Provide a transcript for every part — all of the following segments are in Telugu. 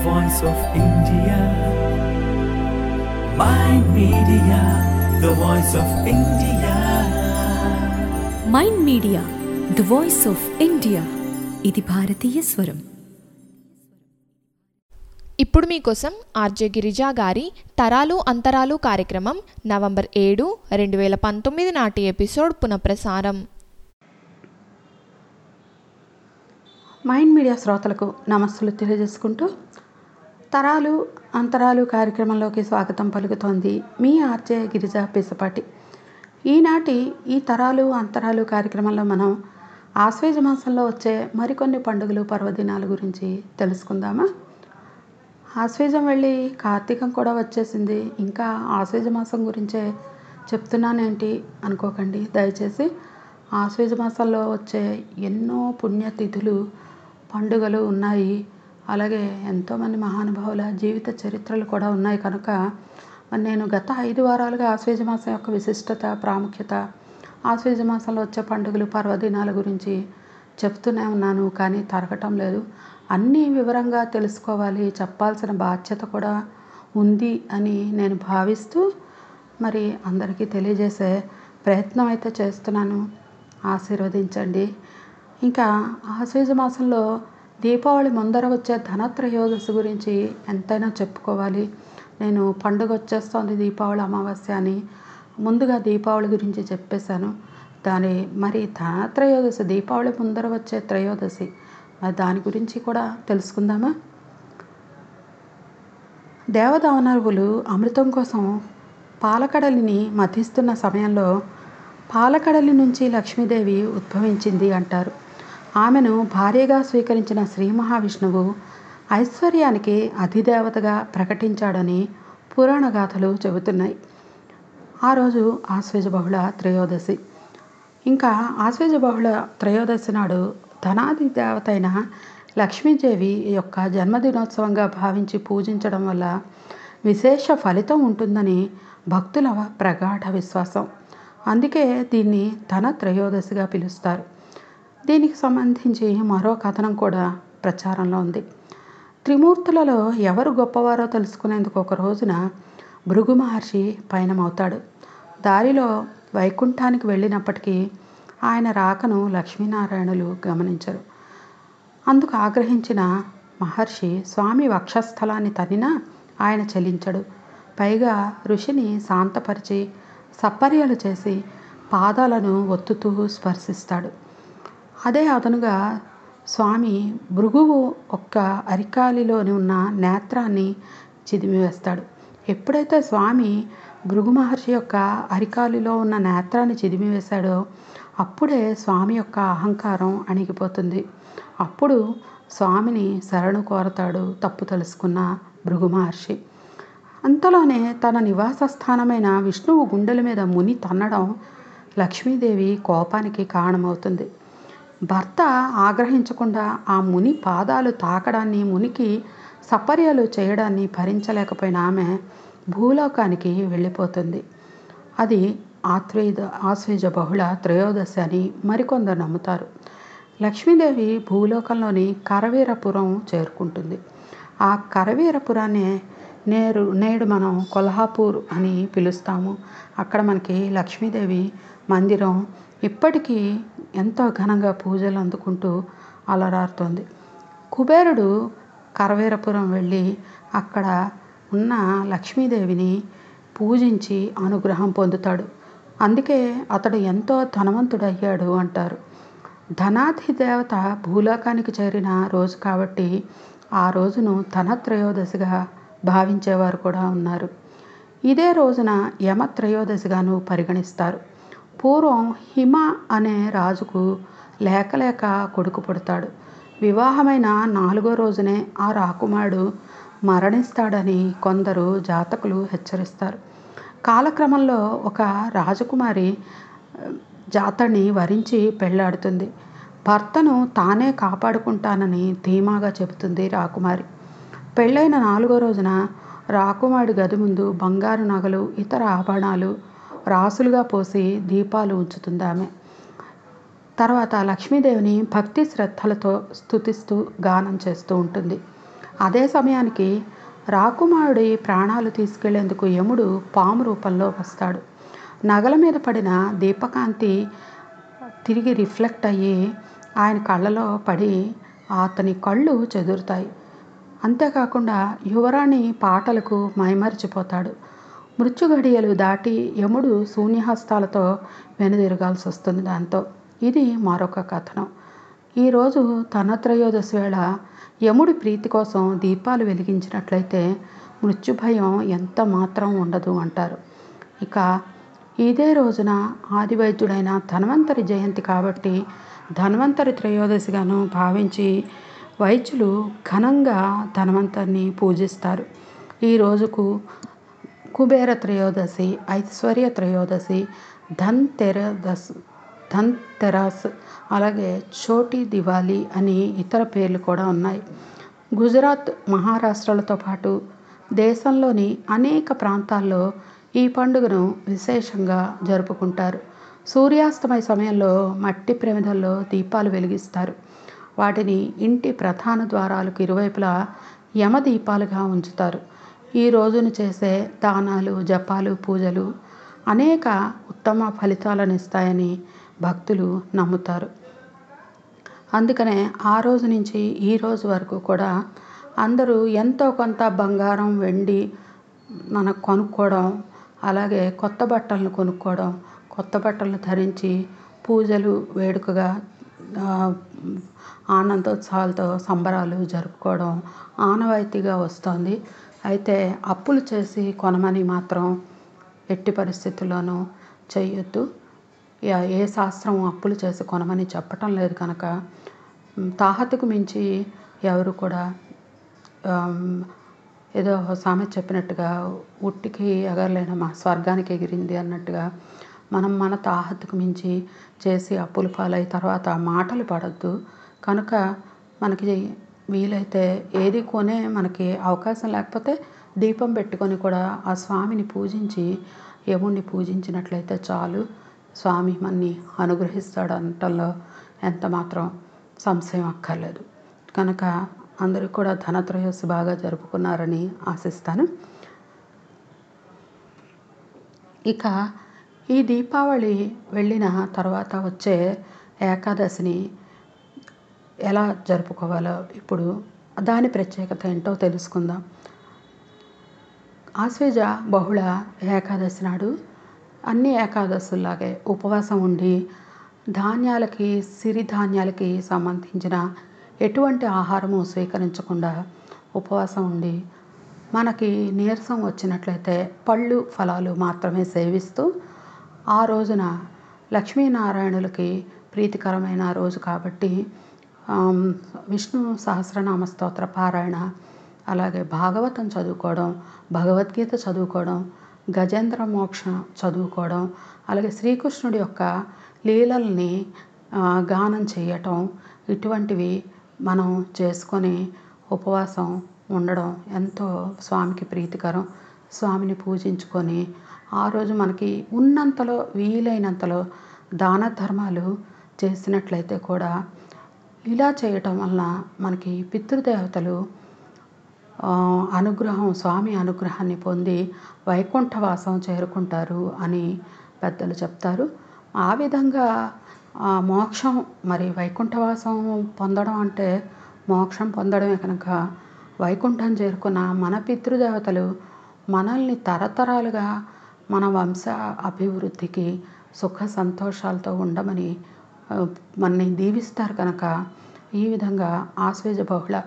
voice of India. Mind Media, the voice of India. Mind media the voice of India ఇది భారతీయ స్వరం ఇప్పుడు మీకోసం ఆర్జే గిరిజా గారి తరాలు అంతరాలు కార్యక్రమం నవంబర్ ఏడు రెండు వేల పంతొమ్మిది నాటి ఎపిసోడ్ పునఃప్రసారం మైండ్ మీడియా శ్రోతలకు నమస్సులు తెలియజేసుకుంటూ తరాలు అంతరాలు కార్యక్రమంలోకి స్వాగతం పలుకుతోంది మీ ఆర్జే గిరిజా పిసపాటి ఈనాటి ఈ తరాలు అంతరాలు కార్యక్రమంలో మనం ఆశ్వేజ మాసంలో వచ్చే మరికొన్ని పండుగలు పర్వదినాల గురించి తెలుసుకుందామా ఆశ్వేజం వెళ్ళి కార్తీకం కూడా వచ్చేసింది ఇంకా ఆశ్వేజ మాసం గురించే చెప్తున్నానేంటి అనుకోకండి దయచేసి ఆశ్వేజ మాసంలో వచ్చే ఎన్నో పుణ్యతిథులు పండుగలు ఉన్నాయి అలాగే ఎంతోమంది మహానుభావుల జీవిత చరిత్రలు కూడా ఉన్నాయి కనుక మరి నేను గత ఐదు వారాలుగా ఆశ్వేజ మాసం యొక్క విశిష్టత ప్రాముఖ్యత ఆశ్వేజ మాసంలో వచ్చే పండుగలు పర్వదినాల గురించి చెప్తూనే ఉన్నాను కానీ తరగటం లేదు అన్నీ వివరంగా తెలుసుకోవాలి చెప్పాల్సిన బాధ్యత కూడా ఉంది అని నేను భావిస్తూ మరి అందరికీ తెలియజేసే ప్రయత్నం అయితే చేస్తున్నాను ఆశీర్వదించండి ఇంకా ఆశ్వేజ మాసంలో దీపావళి ముందర వచ్చే ధనత్రయోదశి గురించి ఎంతైనా చెప్పుకోవాలి నేను పండుగ వచ్చేస్తోంది దీపావళి అమావాస్య అని ముందుగా దీపావళి గురించి చెప్పేశాను దాని మరి ధనత్రయోదశి దీపావళి ముందర వచ్చే త్రయోదశి మరి దాని గురించి కూడా తెలుసుకుందామా దేవదానవులు అమృతం కోసం పాలకడలిని మధిస్తున్న సమయంలో పాలకడలి నుంచి లక్ష్మీదేవి ఉద్భవించింది అంటారు ఆమెను భార్యగా స్వీకరించిన శ్రీ మహావిష్ణువు ఐశ్వర్యానికి అధిదేవతగా ప్రకటించాడని పురాణ గాథలు చెబుతున్నాయి ఆ రోజు ఆశ్వేజ బహుళ త్రయోదశి ఇంకా ఆశ్వేజ బహుళ త్రయోదశి నాడు ధనాది దేవత అయిన లక్ష్మీదేవి యొక్క జన్మదినోత్సవంగా భావించి పూజించడం వల్ల విశేష ఫలితం ఉంటుందని భక్తుల ప్రగాఢ విశ్వాసం అందుకే దీన్ని ధన త్రయోదశిగా పిలుస్తారు దీనికి సంబంధించి మరో కథనం కూడా ప్రచారంలో ఉంది త్రిమూర్తులలో ఎవరు గొప్పవారో తెలుసుకునేందుకు ఒక రోజున భృగు మహర్షి పయనమవుతాడు దారిలో వైకుంఠానికి వెళ్ళినప్పటికీ ఆయన రాకను లక్ష్మీనారాయణులు గమనించరు అందుకు ఆగ్రహించిన మహర్షి స్వామి వక్షస్థలాన్ని తన్నినా ఆయన చెలించడు పైగా ఋషిని శాంతపరిచి సప్పర్యలు చేసి పాదాలను ఒత్తుతూ స్పర్శిస్తాడు అదే అదనుగా స్వామి భృగువు ఒక్క అరికాలిలోని ఉన్న నేత్రాన్ని చిదిమివేస్తాడు ఎప్పుడైతే స్వామి భృగు మహర్షి యొక్క అరికాలిలో ఉన్న నేత్రాన్ని చిదిమివేశాడో అప్పుడే స్వామి యొక్క అహంకారం అణిగిపోతుంది అప్పుడు స్వామిని శరణు కోరతాడు తప్పు తెలుసుకున్న భృగు మహర్షి అంతలోనే తన నివాస స్థానమైన విష్ణువు గుండెల మీద ముని తన్నడం లక్ష్మీదేవి కోపానికి కారణమవుతుంది భర్త ఆగ్రహించకుండా ఆ ముని పాదాలు తాకడాన్ని మునికి సపర్యలు చేయడాన్ని భరించలేకపోయిన ఆమె భూలోకానికి వెళ్ళిపోతుంది అది ఆత్వేద ఆశ్వేజ బహుళ త్రయోదశి అని మరికొందరు నమ్ముతారు లక్ష్మీదేవి భూలోకంలోని కరవీరపురం చేరుకుంటుంది ఆ కరవీరపురాన్ని నేరు నేడు మనం కొల్హాపూర్ అని పిలుస్తాము అక్కడ మనకి లక్ష్మీదేవి మందిరం ఇప్పటికీ ఎంతో ఘనంగా పూజలు అందుకుంటూ అలరారుతోంది కుబేరుడు కరవీరపురం వెళ్ళి అక్కడ ఉన్న లక్ష్మీదేవిని పూజించి అనుగ్రహం పొందుతాడు అందుకే అతడు ఎంతో ధనవంతుడయ్యాడు అంటారు ధనాధి దేవత భూలోకానికి చేరిన రోజు కాబట్టి ఆ రోజును ధనత్రయోదశిగా భావించేవారు కూడా ఉన్నారు ఇదే రోజున యమత్రయోదశిగాను పరిగణిస్తారు పూర్వం హిమ అనే రాజుకు లేక లేక కొడుకు పుడతాడు వివాహమైన నాలుగో రోజునే ఆ రాకుమారుడు మరణిస్తాడని కొందరు జాతకులు హెచ్చరిస్తారు కాలక్రమంలో ఒక రాజకుమారి జాతని వరించి పెళ్ళాడుతుంది భర్తను తానే కాపాడుకుంటానని ధీమాగా చెబుతుంది రాకుమారి పెళ్ళైన నాలుగో రోజున రాకుమారి గది ముందు బంగారు నగలు ఇతర ఆభరణాలు రాసులుగా పోసి దీపాలు ఉంచుతుంది ఆమె తర్వాత లక్ష్మీదేవిని భక్తి శ్రద్ధలతో స్తుతిస్తూ గానం చేస్తూ ఉంటుంది అదే సమయానికి రాకుమారుడి ప్రాణాలు తీసుకెళ్లేందుకు యముడు పాము రూపంలో వస్తాడు నగల మీద పడిన దీపకాంతి తిరిగి రిఫ్లెక్ట్ అయ్యి ఆయన కళ్ళలో పడి అతని కళ్ళు చెదురుతాయి అంతేకాకుండా యువరాణి పాటలకు మైమరిచిపోతాడు మృత్యుగడియలు దాటి యముడు శూన్యహస్తాలతో వెనుదిరగాల్సి వస్తుంది దాంతో ఇది మరొక కథనం ఈరోజు ధనత్రయోదశి వేళ యముడి ప్రీతి కోసం దీపాలు వెలిగించినట్లయితే మృత్యుభయం ఎంత మాత్రం ఉండదు అంటారు ఇక ఇదే రోజున ఆదివైద్యుడైన ధన్వంతరి జయంతి కాబట్టి ధన్వంతరి త్రయోదశిగాను భావించి వైద్యులు ఘనంగా ధన్వంతరిని పూజిస్తారు ఈ రోజుకు కుబేర త్రయోదశి ఐశ్వర్య త్రయోదశి ధన్ తెరదస్ ధన్ తెరాస్ అలాగే చోటి దివాలి అని ఇతర పేర్లు కూడా ఉన్నాయి గుజరాత్ మహారాష్ట్రలతో పాటు దేశంలోని అనేక ప్రాంతాల్లో ఈ పండుగను విశేషంగా జరుపుకుంటారు సూర్యాస్తమయ సమయంలో మట్టి ప్రమిదల్లో దీపాలు వెలిగిస్తారు వాటిని ఇంటి ప్రధాన ద్వారాలకు ఇరువైపులా యమ దీపాలుగా ఉంచుతారు ఈ రోజును చేసే దానాలు జపాలు పూజలు అనేక ఉత్తమ ఫలితాలను ఇస్తాయని భక్తులు నమ్ముతారు అందుకనే ఆ రోజు నుంచి ఈ రోజు వరకు కూడా అందరూ ఎంతో కొంత బంగారం వెండి మనకు కొనుక్కోవడం అలాగే కొత్త బట్టలను కొనుక్కోవడం కొత్త బట్టలను ధరించి పూజలు వేడుకగా ఆ, ఆనందోత్సవాలతో సంబరాలు జరుపుకోవడం ఆనవాయితీగా వస్తోంది అయితే అప్పులు చేసి కొనమని మాత్రం ఎట్టి పరిస్థితుల్లోనూ చేయొద్దు యా- ఏ శాస్త్రం అప్పులు చేసి కొనమని చెప్పటం లేదు కనుక మ్, తాహతుకు మించి ఎవరు కూడా ఆమ్, ఏదో సామెత చెప్పినట్టుగా ఉట్టికి ఎగరలేన మా స్వర్గానికి ఎగిరింది అన్నట్టుగా మనం మన తాహతుకు మించి చేసి అప్పులు పాలై తర్వాత మాటలు పడద్దు కనుక మనకి వీలైతే ఏది కొనే మనకి అవకాశం లేకపోతే దీపం పెట్టుకొని కూడా ఆ స్వామిని పూజించి యముణ్ణి పూజించినట్లయితే చాలు స్వామి మన్ని అనుగ్రహిస్తాడు అనటంలో ఎంత మాత్రం సంశయం అక్కర్లేదు కనుక అందరూ కూడా ధనత్రయోదశి బాగా జరుపుకున్నారని ఆశిస్తాను ఇక ఈ దీపావళి వెళ్ళిన తర్వాత వచ్చే ఏకాదశిని ఎలా జరుపుకోవాలో ఇప్పుడు దాని ప్రత్యేకత ఏంటో తెలుసుకుందాం ఆశ్వేజ బహుళ ఏకాదశి నాడు అన్ని ఏకాదశుల్లాగే ఉపవాసం ఉండి ధాన్యాలకి సిరిధాన్యాలకి సంబంధించిన ఎటువంటి ఆహారము స్వీకరించకుండా ఉపవాసం ఉండి మనకి నీరసం వచ్చినట్లయితే పళ్ళు ఫలాలు మాత్రమే సేవిస్తూ ఆ రోజున లక్ష్మీనారాయణులకి ప్రీతికరమైన రోజు కాబట్టి ఆమ్, విష్ణు సహస్రనామ స్తోత్ర పారాయణ అలాగే భాగవతం చదువుకోవడం భగవద్గీత చదువుకోవడం గజేంద్ర మోక్ష చదువుకోవడం అలాగే శ్రీకృష్ణుడి యొక్క లీలల్ని ఆ, గానం చేయటం ఇటువంటివి మనం చేసుకొని ఉపవాసం ఉండడం ఎంతో స్వామికి ప్రీతికరం స్వామిని పూజించుకొని ఆ రోజు మనకి ఉన్నంతలో వీలైనంతలో దాన ధర్మాలు చేసినట్లయితే కూడా ఇలా చేయటం వలన మనకి పితృదేవతలు ఆ, అనుగ్రహం స్వామి అనుగ్రహాన్ని పొంది వైకుంఠవాసం చేరుకుంటారు అని పెద్దలు చెప్తారు ఆ విధంగా ఆ మోక్షం మరి వైకుంఠవాసం పొందడం అంటే మోక్షం పొందడమే కనుక వైకుంఠం చేరుకున్న మన పితృదేవతలు మనల్ని తరతరాలుగా మన వంశ అభివృద్ధికి సుఖ సంతోషాలతో ఉండమని ఆ, మనని దీవిస్తారు కనుక ఈ విధంగా ఆశ్వేజ బహుళ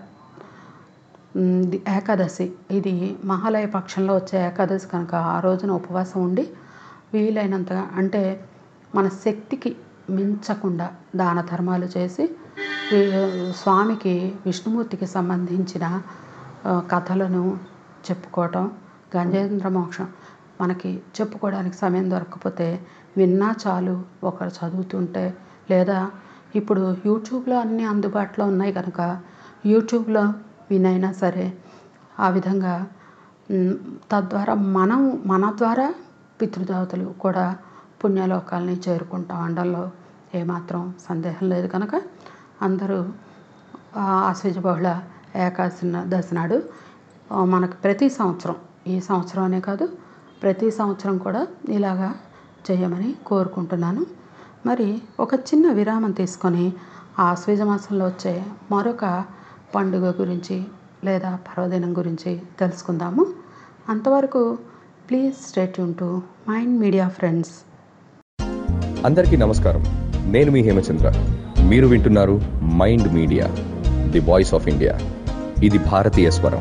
ఉమ్, ది- ఏకాదశి ఇది మహాలయ పక్షంలో వచ్చే ఏకాదశి కనుక ఆ రోజున ఉపవాసం ఉండి వీలైనంతగా అంటే మన శక్తికి మించకుండా దాన ధర్మాలు చేసి వీ- స్వామికి విష్ణుమూర్తికి సంబంధించిన ఆ, కథలను చెప్పుకోవటం గంజేంద్ర మోక్షం మనకి చెప్పుకోవడానికి సమయం దొరకకపోతే విన్నా చాలు ఒకరు చదువుతుంటే లేదా ఇప్పుడు యూట్యూబ్లో అన్నీ అందుబాటులో ఉన్నాయి కనుక యూట్యూబ్లో వినైనా సరే ఆ విధంగా మ్, తద్వారా మనం మన ద్వారా పితృదేవతలు కూడా పుణ్యలోకాలని చేరుకుంటాం అనడంలో ఏమాత్రం సందేహం లేదు కనుక అందరూ ఆ ఆశ్వజ బహుళ ఏకాదశి దశ నాడు ఆ, మనకు ప్రతి సంవత్సరం ఈ సంవత్సరం అనే కాదు ప్రతి సంవత్సరం కూడా ఇలాగా చేయమని కోరుకుంటున్నాను మరి ఒక చిన్న విరామం తీసుకొని ఆశ్వేజ మాసంలో వచ్చే మరొక పండుగ గురించి లేదా పర్వదినం గురించి తెలుసుకుందాము అంతవరకు please stay tuned to mind media friends అందరికీ నమస్కారం నేను మీ హేమచంద్ర మీరు వింటున్నారు mind media the voice of India ఇది భారతీయ స్వరం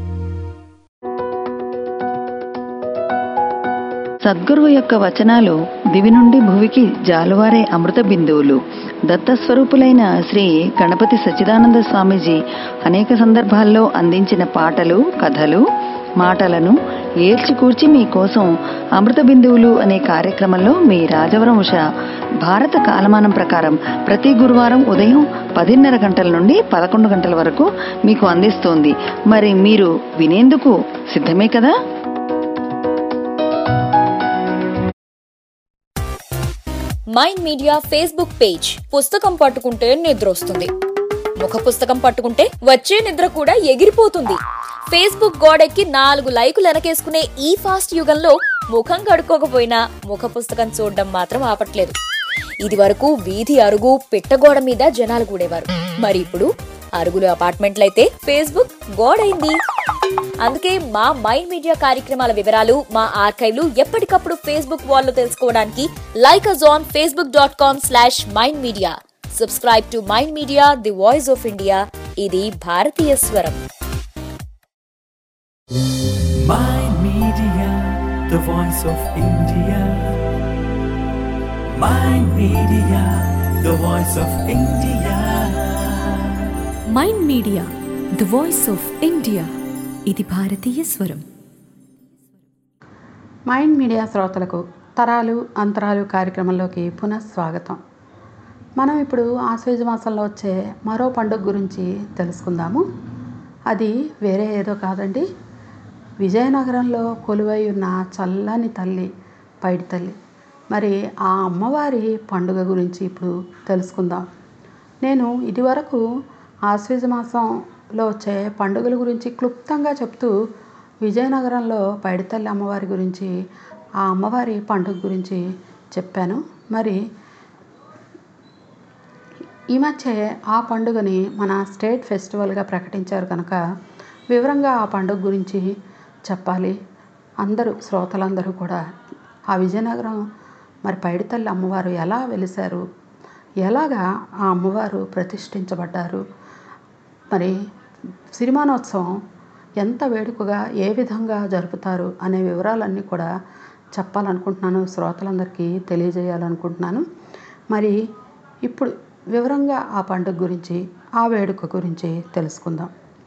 సద్గురువు యొక్క వచనాలు దివి నుండి భువికి జాలువారే అమృత బిందువులు దత్తస్వరూపులైన శ్రీ గణపతి సచ్చిదానంద స్వామీజీ అనేక సందర్భాల్లో అందించిన పాటలు కథలు మాటలను ఏర్చికూర్చి మీకోసం అమృత బిందువులు అనే కార్యక్రమంలో మీ రాజవరం ఉష భారత కాలమానం ప్రకారం ప్రతి గురువారం ఉదయం పదిన్నర గంటల నుండి పదకొండు గంటల వరకు మీకు అందిస్తోంది మరి మీరు వినేందుకు సిద్ధమే కదా మైండ్ మీడియా ఫేస్బుక్ పేజ్ పుస్తకం పట్టుకుంటే నిద్ర వస్తుంది ముఖ పుస్తకం పట్టుకుంటే వచ్చే నిద్ర కూడా ఎగిరిపోతుంది ఫేస్బుక్ గోడెక్కి నాలుగు లైకులు వెనకేసుకునే ఈ ఫాస్ట్ యుగంలో ముఖం కడుక్కోకపోయినా ముఖ పుస్తకం చూడడం మాత్రం ఆపట్లేదు ఇది వరకు వీధి అరుగు పిట్టగోడ మీద జనాలు కూడేవారు మరి ఇప్పుడు అరుగులు అపార్ట్మెంట్లయితే ఫేస్బుక్ గోడైంది అందుకే మా మైండ్ మీడియా కార్యక్రమాల వివరాలు మా ఆర్కైవ్లు ఎప్పటికప్పుడు ఫేస్బుక్ వాల్లో తెలుసుకోవడానికి like us on Facebook dot com slash mind media subscribe to mind media the voice of India ఇది భారతీయ స్వరం Mind Media, the voice of India. Mind Media, the voice of India. Mind media the voice of India ఇది భారతీయ స్వరం మైండ్ మీడియా శ్రోతలకు తరాలు అంతరాలు కార్యక్రమంలోకి పునః స్వాగతం మనం ఇప్పుడు ఆశ్వేజ మాసంలో వచ్చే మరో పండుగ గురించి తెలుసుకుందాము అది వేరే ఏదో కాదండి విజయనగరంలో కొలువై ఉన్న చల్లని తల్లి పైడి తల్లి మరి ఆ అమ్మవారి పండుగ గురించి ఇప్పుడు తెలుసుకుందాం నేను ఇదివరకు ఆశ్వేజ మాసంలో వచ్చే పండుగల గురించి క్లుప్తంగా చెప్తూ విజయనగరంలో పైడితల్లి అమ్మవారి గురించి ఆ అమ్మవారి పండుగ గురించి చెప్పాను మరి ఈ మధ్య ఆ పండుగని మన స్టేట్ ఫెస్టివల్గా ప్రకటించారు కనుక వివరంగా ఆ పండుగ గురించి చెప్పాలి అందరూ శ్రోతలందరూ కూడా ఆ విజయనగరం మరి పైడితల్లి అమ్మవారు ఎలా వెలిశారు ఎలాగా ఆ అమ్మవారు ప్రతిష్ఠించబడ్డారు మరి సిరిమానోత్సవం ఎంత వేడుకగా ఏ విధంగా జరుపుతారు అనే వివరాలన్నీ కూడా చెప్పాలనుకుంటున్నాను శ్రోతలందరికీ తెలియజేయాలనుకుంటున్నాను మరి ఇప్పుడు వివరంగా ఆ పండుగ గురించి ఆ వేడుక గురించి తెలుసుకుందాం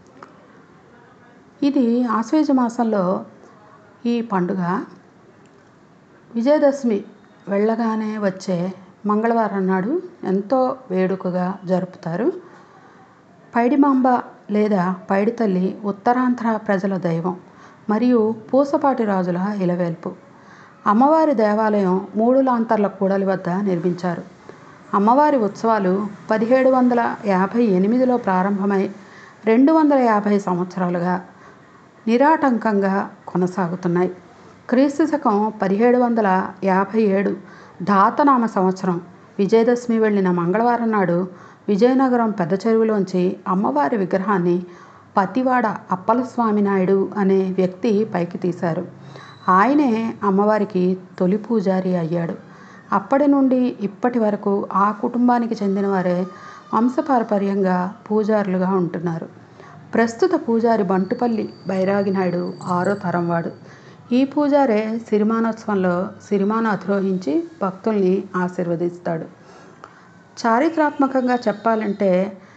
ఇది ఆశ్వేజ మాసంలో ఈ పండుగ విజయదశమి వెళ్ళగానే వచ్చే మంగళవారం నాడు ఎంతో వేడుకగా జరుపుతారు పైడిమాంబ లేదా పైడితల్లి ఉత్తరాంధ్ర ప్రజల దైవం మరియు పూసపాటి రాజుల ఇలవేల్పు అమ్మవారి దేవాలయం మూడు లాంతర్ల కూడలి వద్ద నిర్మించారు అమ్మవారి ఉత్సవాలు పదిహేడు వందల యాభై ఎనిమిదిలో ప్రారంభమై రెండు వందల యాభై సంవత్సరాలుగా నిరాటంకంగా కొనసాగుతున్నాయి క్రీస్తు శకం పదిహేడు వందల యాభై ఏడు ధాతనామ సంవత్సరం విజయదశమి వెళ్ళిన మంగళవారం నాడు విజయనగరం పెద్ద చెరువులోంచి అమ్మవారి విగ్రహాన్ని పతివాడ అప్పలస్వామి నాయుడు అనే వ్యక్తి పైకి తీశారు ఆయనే అమ్మవారికి తొలి పూజారి అయ్యాడు అప్పటి నుండి ఇప్పటి వరకు ఆ కుటుంబానికి చెందిన వారే వంశపారపర్యంగా పూజారులుగా ఉంటున్నారు ప్రస్తుత పూజారి బంటుపల్లి బైరాగి నాయుడు ఆరో తరం వాడు ఈ పూజారే సిరిమానోత్సవంలో సిరిమాను అధిరోహించి భక్తుల్ని ఆశీర్వదిస్తాడు చారిత్రాత్మకంగా చెప్పాలంటే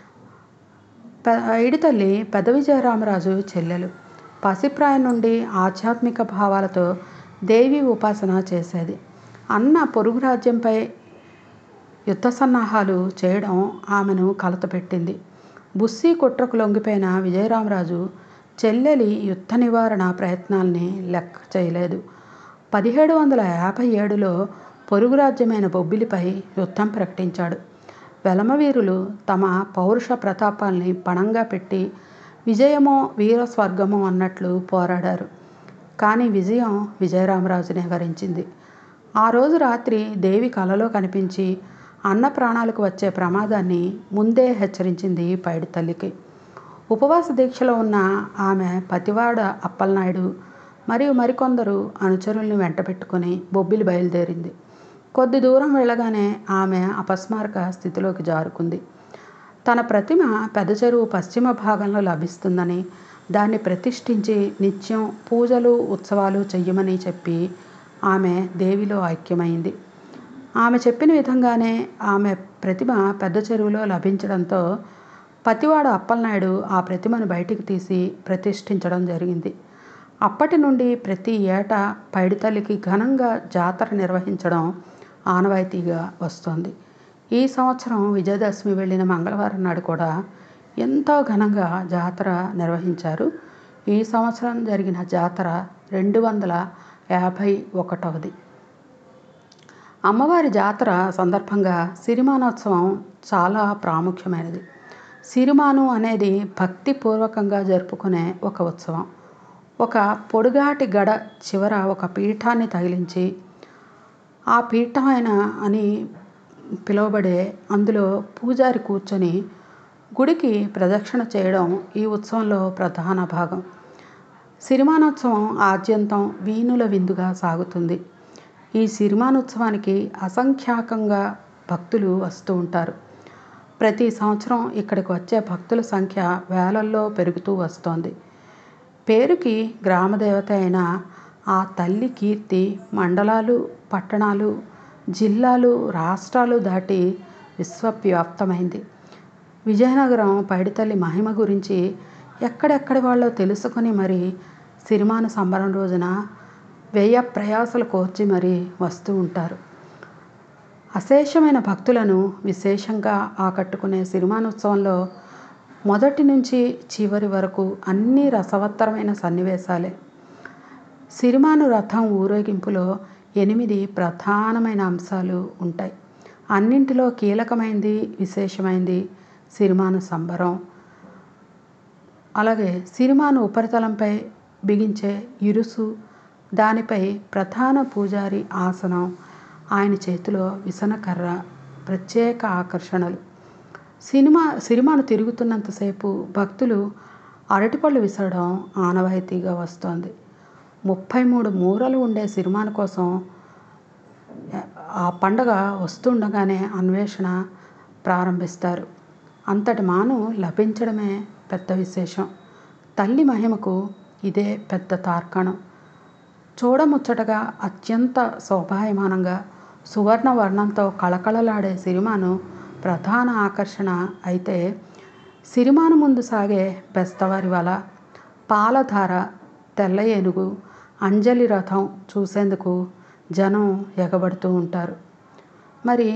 తల్లి పెద్ద విజయరామరాజు చెల్లెలు పసిప్రాయం నుండి ఆధ్యాత్మిక భావాలతో దేవి ఉపాసన చేసేది అన్న పొరుగు రాజ్యంపై యుద్ధ సన్నాహాలు చేయడం ఆమెను కలతపెట్టింది బుస్సీ కుట్రకు లొంగిపోయిన విజయరామరాజు చెల్లెలి యుద్ధ నివారణ ప్రయత్నాల్ని లెక్క చేయలేదు పదిహేడు వందల యాభై ఏడులో పొరుగు రాజ్యమైన బొబ్బిలిపై యుద్ధం ప్రకటించాడు వెలమవీరులు తమ పౌరుష ప్రతాపాల్ని పణంగా పెట్టి విజయమో వీర స్వర్గమో అన్నట్లు పోరాడారు కానీ విజయం విజయరామరాజునే వరించింది ఆ రోజు రాత్రి దేవి కలలో కనిపించి అన్న ప్రాణాలకు వచ్చే ప్రమాదాన్ని ముందే హెచ్చరించింది పైడి తల్లికి ఉపవాస దీక్షలో ఉన్న ఆమె పతివాడ అప్పలనాయుడు మరియు మరికొందరు అనుచరుల్ని వెంటబెట్టుకొని బొబ్బిలి బయలుదేరింది కొద్ది దూరం వెళ్ళగానే ఆమె అపస్మారక స్థితిలోకి జారుకుంది తన ప్రతిమ పెద్ద చెరువు పశ్చిమ భాగంలో లభిస్తుందని దాన్ని ప్రతిష్ఠించి నిత్యం పూజలు ఉత్సవాలు చెయ్యమని చెప్పి ఆమె దేవిలో ఐక్యమైంది ఆమె చెప్పిన విధంగానే ఆమె ప్రతిమ పెద్ద చెరువులో లభించడంతో పతివాడ అప్పలనాయుడు ఆ ప్రతిమను బయటికి తీసి ప్రతిష్ఠించడం జరిగింది అప్పటి నుండి ప్రతి ఏటా పైడితల్లికి ఘనంగా జాతర నిర్వహించడం ఆనవాయితీగా వస్తుంది ఈ సంవత్సరం విజయదశమి వెళ్ళిన మంగళవారం నాడు కూడా ఎంతో ఘనంగా జాతర నిర్వహించారు ఈ సంవత్సరం జరిగిన జాతర రెండు వందల యాభై ఒకటవది అమ్మవారి జాతర సందర్భంగా సిరిమానోత్సవం చాలా ప్రాముఖ్యమైనది సిరిమాను అనేది భక్తిపూర్వకంగా జరుపుకునే ఒక ఉత్సవం ఒక పొడుగాటి గడ చివర ఒక పీఠాన్ని తగిలించి ఆ పీఠమైన అని పిలువబడే అందులో పూజారి కూర్చొని గుడికి ప్రదక్షిణ చేయడం ఈ ఉత్సవంలో ప్రధాన భాగం సిరిమానోత్సవం ఆద్యంతం వీణుల విందుగా సాగుతుంది ఈ సిరిమానోత్సవానికి అసంఖ్యాకంగా భక్తులు వస్తూ ఉంటారు ప్రతి సంవత్సరం ఇక్కడికి వచ్చే భక్తుల సంఖ్య వేలల్లో పెరుగుతూ వస్తోంది పేరుకి గ్రామదేవత అయిన ఆ తల్లి కీర్తి మండలాలు పట్టణాలు జిల్లాలు రాష్ట్రాలు దాటి విశ్వవ్యాప్తమైంది విజయనగరం పైడితల్లి మహిమ గురించి ఎక్కడెక్కడి వాళ్ళో తెలుసుకొని మరి సిరిమాన సంబరం రోజున వ్యయ ప్రయాసలు కోర్చి మరి వస్తూ ఉంటారు అశేషమైన భక్తులను విశేషంగా ఆకట్టుకునే సిరిమానోత్సవంలో మొదటి నుంచి చివరి వరకు అన్ని రసవత్తరమైన సన్నివేశాలే సిరిమాను రథం ఊరేగింపులో ఎనిమిది ప్రధానమైన అంశాలు ఉంటాయి అన్నింటిలో కీలకమైంది విశేషమైంది సిరిమాను సంబరం అలాగే సిరిమాను ఉపరితలంపై బిగించే ఇరుసు దానిపై ప్రధాన పూజారి ఆసనం ఆయన చేతిలో విసనకర్ర ప్రత్యేక ఆకర్షణలు సినిమా సిరిమాను తిరుగుతున్నంతసేపు భక్తులు అరటిపళ్ళు విసరడం ఆనవాయితీగా వస్తోంది ముప్పై మూడు మూరలు ఉండే సిరిమాను కోసం ఆ పండగ వస్తుండగానే అన్వేషణ ప్రారంభిస్తారు అంతటి మాను లభించడమే పెద్ద విశేషం తల్లి మహిమకు ఇదే పెద్ద తార్కాణం చూడముచ్చటగా అత్యంత శోభాయమానంగా సువర్ణ వర్ణంతో కళకళలాడే సిరిమాను ప్రధాన ఆకర్షణ అయితే సిరిమాను ముందు సాగే బెస్తవారి వల పాలధార తెల్ల ఏనుగు అంజలి రథం చూసేందుకు జనం ఎగబడుతూ ఉంటారు మరి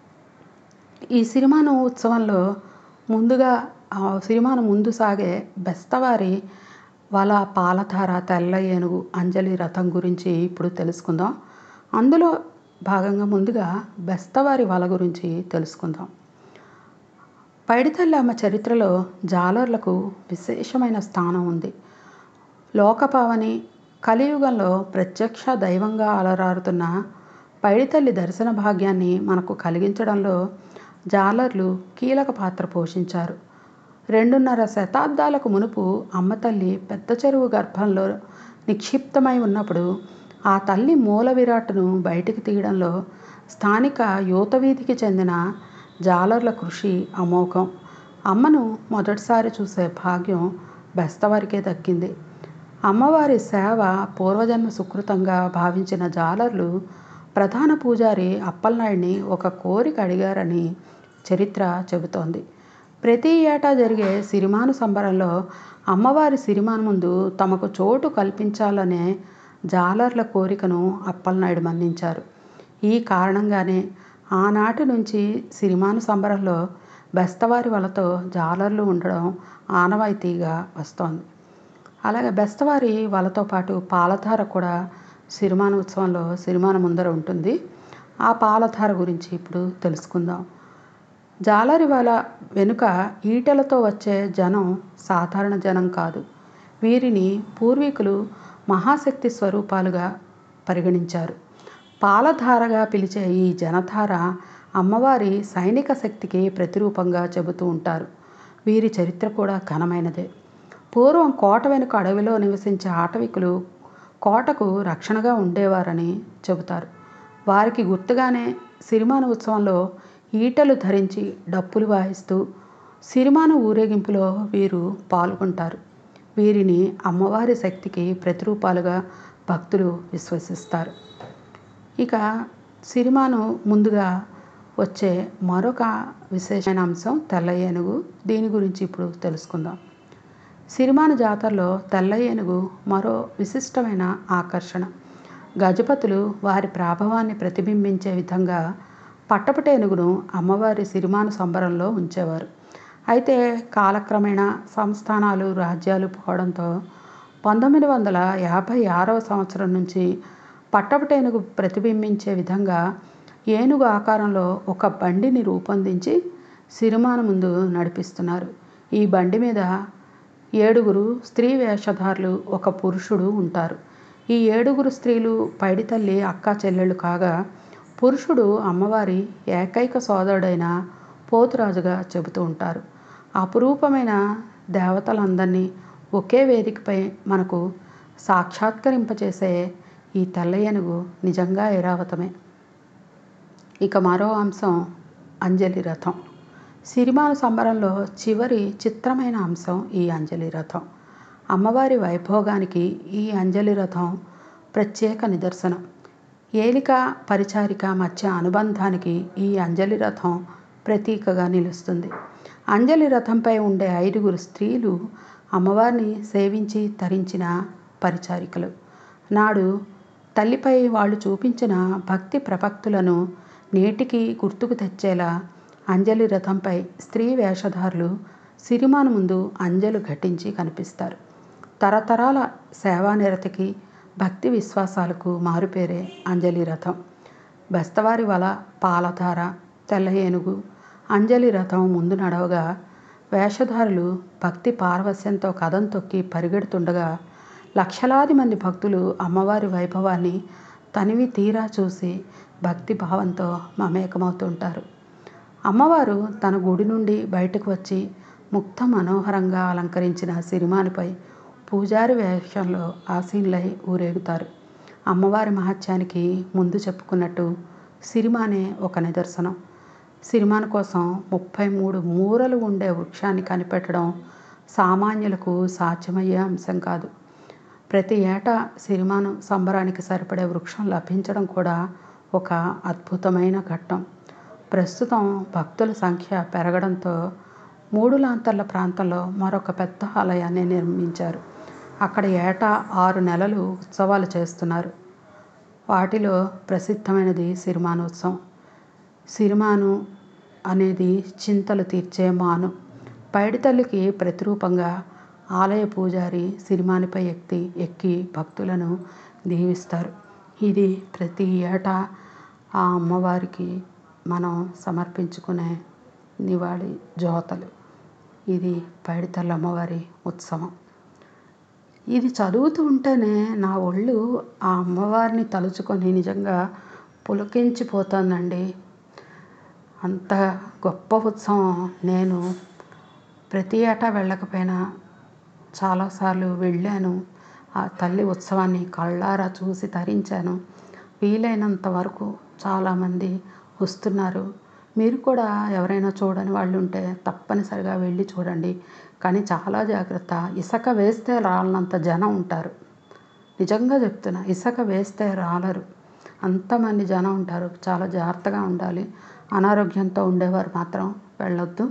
ఈ సిరిమాను ఉత్సవంలో ముందుగా ఆ సిరిమాను ముందు సాగే బెస్తవారి వల పాలధార తెల్ల ఏనుగు అంజలి రథం గురించి ఇప్పుడు తెలుసుకుందాం అందులో భాగంగా ముందుగా బెస్తవారి వల గురించి తెలుసుకుందాం పైడితల్లి అమ్మ చరిత్రలో జాలర్లకు విశేషమైన స్థానం ఉంది లోకపావని కలియుగంలో ప్రత్యక్ష దైవంగా అలరారుతున్న పైడితల్లి దర్శన భాగ్యాన్ని మనకు కలిగించడంలో జాలర్లు కీలక పాత్ర పోషించారు రెండున్నర శతాబ్దాలకు మునుపు అమ్మతల్లి పెద్ద చెరువు గర్భంలో నిక్షిప్తమై ఉన్నప్పుడు ఆ తల్లి మూల విరాట్ను బయటికి తీయడంలో స్థానిక యువతవీధికి చెందిన జాలర్ల కృషి అమోఘం అమ్మను మొదటిసారి చూసే భాగ్యం బెస్తవారికే దక్కింది అమ్మవారి సేవ పూర్వజన్మ సుకృతంగా భావించిన జాలర్లు ప్రధాన పూజారి అప్పలనాయుడిని ఒక కోరిక అడిగారని చరిత్ర చెబుతోంది ప్రతి ఏటా జరిగే సిరిమాను సంబరంలో అమ్మవారి సిరిమాను ముందు తమకు చోటు కల్పించాలనే జాలర్ల కోరికను అప్పలనాయుడు మన్నించారు ఈ కారణంగానే ఆనాటి నుంచి సిరిమాను సంబరంలో బెస్తవారి వలతో జాలర్లు ఉండడం ఆనవాయితీగా వస్తోంది అలాగే బెస్తవారి వలతో పాటు పాలధార కూడా సిరిమాన ఉత్సవంలో సిరిమాన ముందర ఉంటుంది ఆ పాలధార గురించి ఇప్పుడు తెలుసుకుందాం జాలరివాల వెనుక ఈటెలతో వచ్చే జనం సాధారణ జనం కాదు వీరిని పూర్వీకులు మహాశక్తి స్వరూపాలుగా పరిగణించారు పాలధారగా పిలిచే ఈ జనధార అమ్మవారి సైనిక శక్తికి ప్రతిరూపంగా చెబుతూ ఉంటారు వీరి చరిత్ర కూడా ఘనమైనదే పూర్వం కోట వెనుక అడవిలో నివసించే ఆటవికులు కోటకు రక్షణగా ఉండేవారని చెబుతారు వారికి గుర్తుగానే సిరిమాన ఉత్సవంలో ఈటలు ధరించి డప్పులు వాయిస్తూ సిరిమాన ఊరేగింపులో వీరు పాల్గొంటారు వీరిని అమ్మవారి శక్తికి ప్రతిరూపాలుగా భక్తులు విశ్వసిస్తారు ఇక సిరిమాను ముందుగా వచ్చే మరొక విశేషమైన అంశం తెల్ల ఏనుగు దీని గురించి ఇప్పుడు తెలుసుకుందాం సిరిమాను జాతరలో తెల్ల ఏనుగు మరో విశిష్టమైన ఆకర్షణ గజపతులు వారి ప్రాభవాన్ని ప్రతిబింబించే విధంగా పట్టపటేనుగును అమ్మవారి సిరిమాను సంబరంలో ఉంచేవారు అయితే కాలక్రమేణా సంస్థానాలు రాజ్యాలు పోవడంతో పంతొమ్మిది వందల యాభై ఆరవ సంవత్సరం నుంచి పట్టపటేనుగు ప్రతిబింబించే విధంగా ఏనుగు ఆకారంలో ఒక బండిని రూపొందించి సిరిమాన ముందు నడిపిస్తున్నారు ఈ బండి మీద ఏడుగురు స్త్రీ వేషధారులు ఒక పురుషుడు ఉంటారు ఈ ఏడుగురు స్త్రీలు పైడి తల్లి అక్క చెల్లెళ్ళు కాగా పురుషుడు అమ్మవారి ఏకైక సోదరుడైన పోతురాజుగా చెబుతూ ఉంటారు అపురూపమైన దేవతలందరినీ ఒకే వేదికపై మనకు సాక్షాత్కరింపచేసే ఈ తెల్ల ఏనుగు నిజంగా ఐరావతమే ఇక మరో అంశం అంజలి రథం సిరిమాను సంబరంలో చివరి చిత్రమైన అంశం ఈ అంజలి రథం అమ్మవారి వైభోగానికి ఈ అంజలి రథం ప్రత్యేక నిదర్శనం ఏలిక పరిచారిక మధ్య అనుబంధానికి ఈ అంజలి రథం ప్రతీకగా నిలుస్తుంది అంజలి రథంపై ఉండే ఐదుగురు స్త్రీలు అమ్మవారిని సేవించి తరించిన పరిచారికలు నాడు తల్లిపై వాళ్ళు చూపించిన భక్తి ప్రపక్తులను నేటికి గుర్తుకు తెచ్చేలా అంజలి రథంపై స్త్రీ వేషధారులు సిరిమాను ముందు అంజలు ఘటించి కనిపిస్తారు తరతరాల సేవానిరతికి భక్తి విశ్వాసాలకు మారుపేరే అంజలి రథం బెస్తవారి వల పాలధార తెల్ల ఏనుగు అంజలి రథం ముందు నడవగా వేషధారులు భక్తి పారవస్యంతో కథం తొక్కి పరిగెడుతుండగా లక్షలాది మంది భక్తులు అమ్మవారి వైభవాన్ని తనివి తీరా చూసి భక్తి భావంతో మమేకమవుతుంటారు అమ్మవారు తన గుడి నుండి బయటకు వచ్చి ముక్త మనోహరంగా అలంకరించిన సిరిమానుపై పూజారి వేషంలో ఆసీనులై ఊరేగుతారు అమ్మవారి మహత్యానికి ముందు చెప్పుకున్నట్టు సిరిమానే ఒక నిదర్శనం సిరిమాను కోసం ముప్పై మూడు మూరలు ఉండే వృక్షాన్ని కనిపెట్టడం సామాన్యులకు సాధ్యమయ్యే అంశం కాదు ప్రతి ఏటా సిరిమాను సంబరానికి సరిపడే వృక్షం లభించడం కూడా ఒక అద్భుతమైన ఘట్టం ప్రస్తుతం భక్తుల సంఖ్య పెరగడంతో మూడు లాంతర్ల ప్రాంతంలో మరొక పెద్ద ఆలయాన్ని నిర్మించారు అక్కడ ఏటా ఆరు నెలలు ఉత్సవాలు చేస్తున్నారు వాటిలో ప్రసిద్ధమైనది సిరిమానోత్సవం సిరిమాను అనేది చింతలు తీర్చే మాను పైడి తల్లికి ప్రతిరూపంగా ఆలయ పూజారి సిరిమానిపై ఎక్కి ఎక్కి భక్తులను దీవిస్తారు ఇది ప్రతి ఏటా ఆ అమ్మవారికి మనం సమర్పించుకునే నివాళి జోతలు ఇది పైడితల్లి అమ్మవారి ఉత్సవం ఇది చదువుతూ ఉంటేనే నా ఒళ్ళు ఆ అమ్మవారిని తలుచుకొని నిజంగా పులకించిపోతుందండి అంత గొప్ప ఉత్సవం నేను ప్రతి ఏటా వెళ్ళకపోయినా చాలాసార్లు వెళ్ళాను ఆ తల్లి ఉత్సవాన్ని కళ్ళారా చూసి తరించాను వీలైనంత వరకు చాలామంది వస్తున్నారు మీరు కూడా ఎవరైనా చూడని వాళ్ళు ఉంటే తప్పనిసరిగా వెళ్ళి చూడండి కానీ చాలా జాగ్రత్త ఇసుక వేస్తే రాలనంత జనం ఉంటారు నిజంగా చెప్తున్నా ఇసుక వేస్తే రాలరు అంతమంది జనం ఉంటారు చాలా జాగ్రత్తగా ఉండాలి అనారోగ్యంతో ఉండేవారు మాత్రం వెళ్ళొద్దు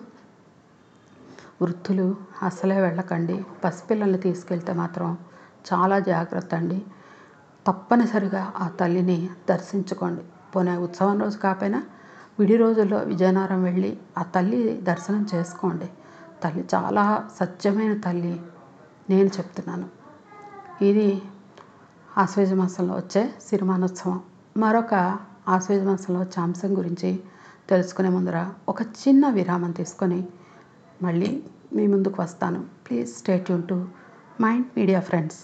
వృద్ధులు అసలే వెళ్ళకండి పసిపిల్లల్ని తీసుకెళ్తే మాత్రం చాలా జాగ్రత్త అండి తప్పనిసరిగా ఆ తల్లిని దర్శించుకోండి పోనీ ఉత్సవం రోజు కాకపోయినా విడి రోజుల్లో విజయనగరం వెళ్ళి ఆ తల్లి దర్శనం చేసుకోండి తల్లి చాలా సత్యమైన తల్లి నేను చెప్తున్నాను ఇది ఆశ్వేజ మాసంలో వచ్చే సిరిమానోత్సవం మరొక ఆశ్వేజ మాసంలో వచ్చే అంశం గురించి తెలుసుకునే ముందర ఒక చిన్న విరామం తీసుకొని మళ్ళీ మీ ముందుకు వస్తాను please stay tuned to mind media friends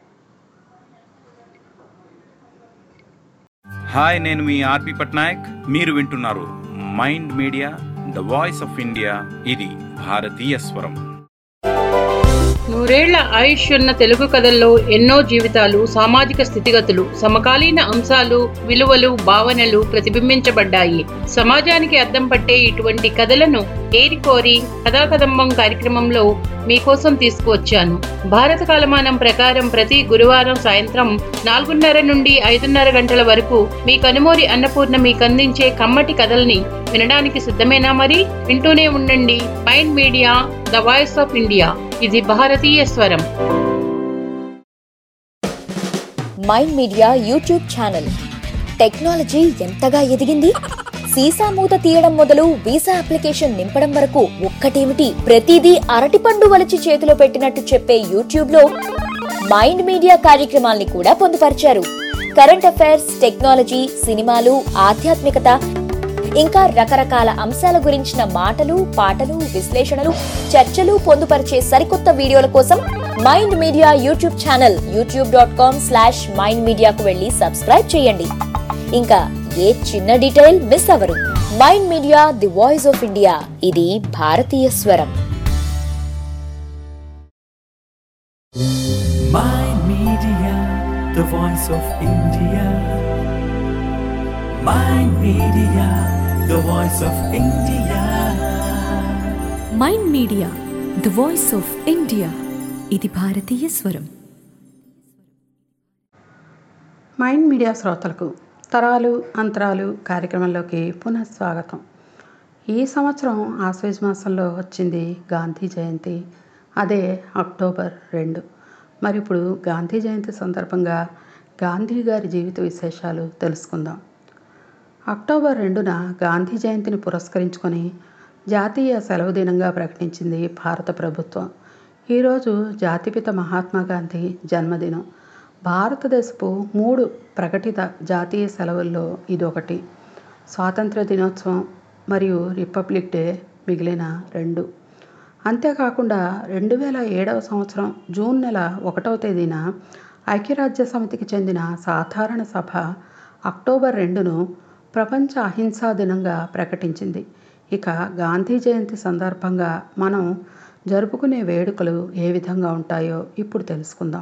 hi నేను మీ ఆర్పి పట్నాయక్ మీరు వింటున్నారు mind media the voice of India ఇది భారతీయ స్వరం నూరేళ్ల ఆయుష్ ఉన్న తెలుగు కథల్లో ఎన్నో జీవితాలు సామాజిక స్థితిగతులు సమకాలీన అంశాలు విలువలు భావనలు ప్రతిబింబించబడ్డాయి సమాజానికి అద్దం పట్టే ఇటువంటి కథలను ఏరికోరి కథాకదంబం కార్యక్రమంలో మీకోసం తీసుకువచ్చాను భారత కాలమానం ప్రకారం ప్రతి గురువారం సాయంత్రం నాలుగున్నర నుండి ఐదున్నర గంటల వరకు మీ కనుమూరి అన్నపూర్ణ మీకు అందించే కమ్మటి కథల్ని వినడానికి సిద్ధమేనా మరి వింటూనే ఉండండి mind media the voice of India ఇది భారతీయ స్వరం mind media YouTube channel technology ఎంతగా ఎదిగింది సీసా మూత తీయడం మొదలు వీసా అప్లికేషన్ నింపడం వరకు ఒక్కటేమిటి ప్రతిదీ అరటిపండు వలిచి చేతిలో పెట్టినట్టు చెప్పే యూట్యూబ్ లో మైండ్ మీడియా కార్యక్రమాల్ని కూడా పొందుపరిచారు కరెంట్ అఫైర్స్ టెక్నాలజీ సినిమాలు ఆధ్యాత్మికత ఇంకా రకరకాల అంశాల గురించిన మాటలు పాటలు విశ్లేషణలు చర్చలు పొందుపరిచే సరికొత్త వీడియోల కోసం mind media YouTube channel YouTube dot com slash mind మీడియాకు వెళ్ళి సబ్స్క్రైబ్ చేయండి ఇంకా ఏ చిన్న డీటెయిల్ మిస్ అవరు mind media the voice of India ఇది భారతీయ స్వరం Mind Media, the voice of India. Mind Media, the voice of India. Mind media the voice of India ఇది భారతీయ స్వరం మైండ్ మీడియా శ్రోతలకు తరాలు అంతరాలు కార్యక్రమంలోకి పునఃస్వాగతం ఈ సంవత్సరం ఆశ్వేజ్ మాసంలో వచ్చింది గాంధీ జయంతి అదే అక్టోబర్ రెండు మరి ఇప్పుడు గాంధీ జయంతి సందర్భంగా గాంధీ గారి జీవిత విశేషాలు తెలుసుకుందాం అక్టోబర్ రెండున గాంధీ జయంతిని పురస్కరించుకొని జాతీయ సెలవు దినంగా ప్రకటించింది భారత ప్రభుత్వం ఈరోజు జాతిపిత మహాత్మా గాంధీ జన్మదినం భారతదేశపు మూడు ప్రకటిత జాతీయ సెలవుల్లో ఇదొకటి స్వాతంత్ర దినోత్సవం మరియు రిపబ్లిక్ డే మిగిలిన రెండు అంతేకాకుండా రెండు వేల ఏడవ సంవత్సరం జూన్ నెల ఒకటవ తేదీన ఐక్యరాజ్య సమితికి చెందిన సాధారణ సభ అక్టోబర్ రెండును ప్రపంచ అహింసా దినంగా ప్రకటించింది ఇక గాంధీ జయంతి సందర్భంగా మనం జరుపుకునే వేడుకలు ఏ విధంగా ఉంటాయో ఇప్పుడు తెలుసుకుందాం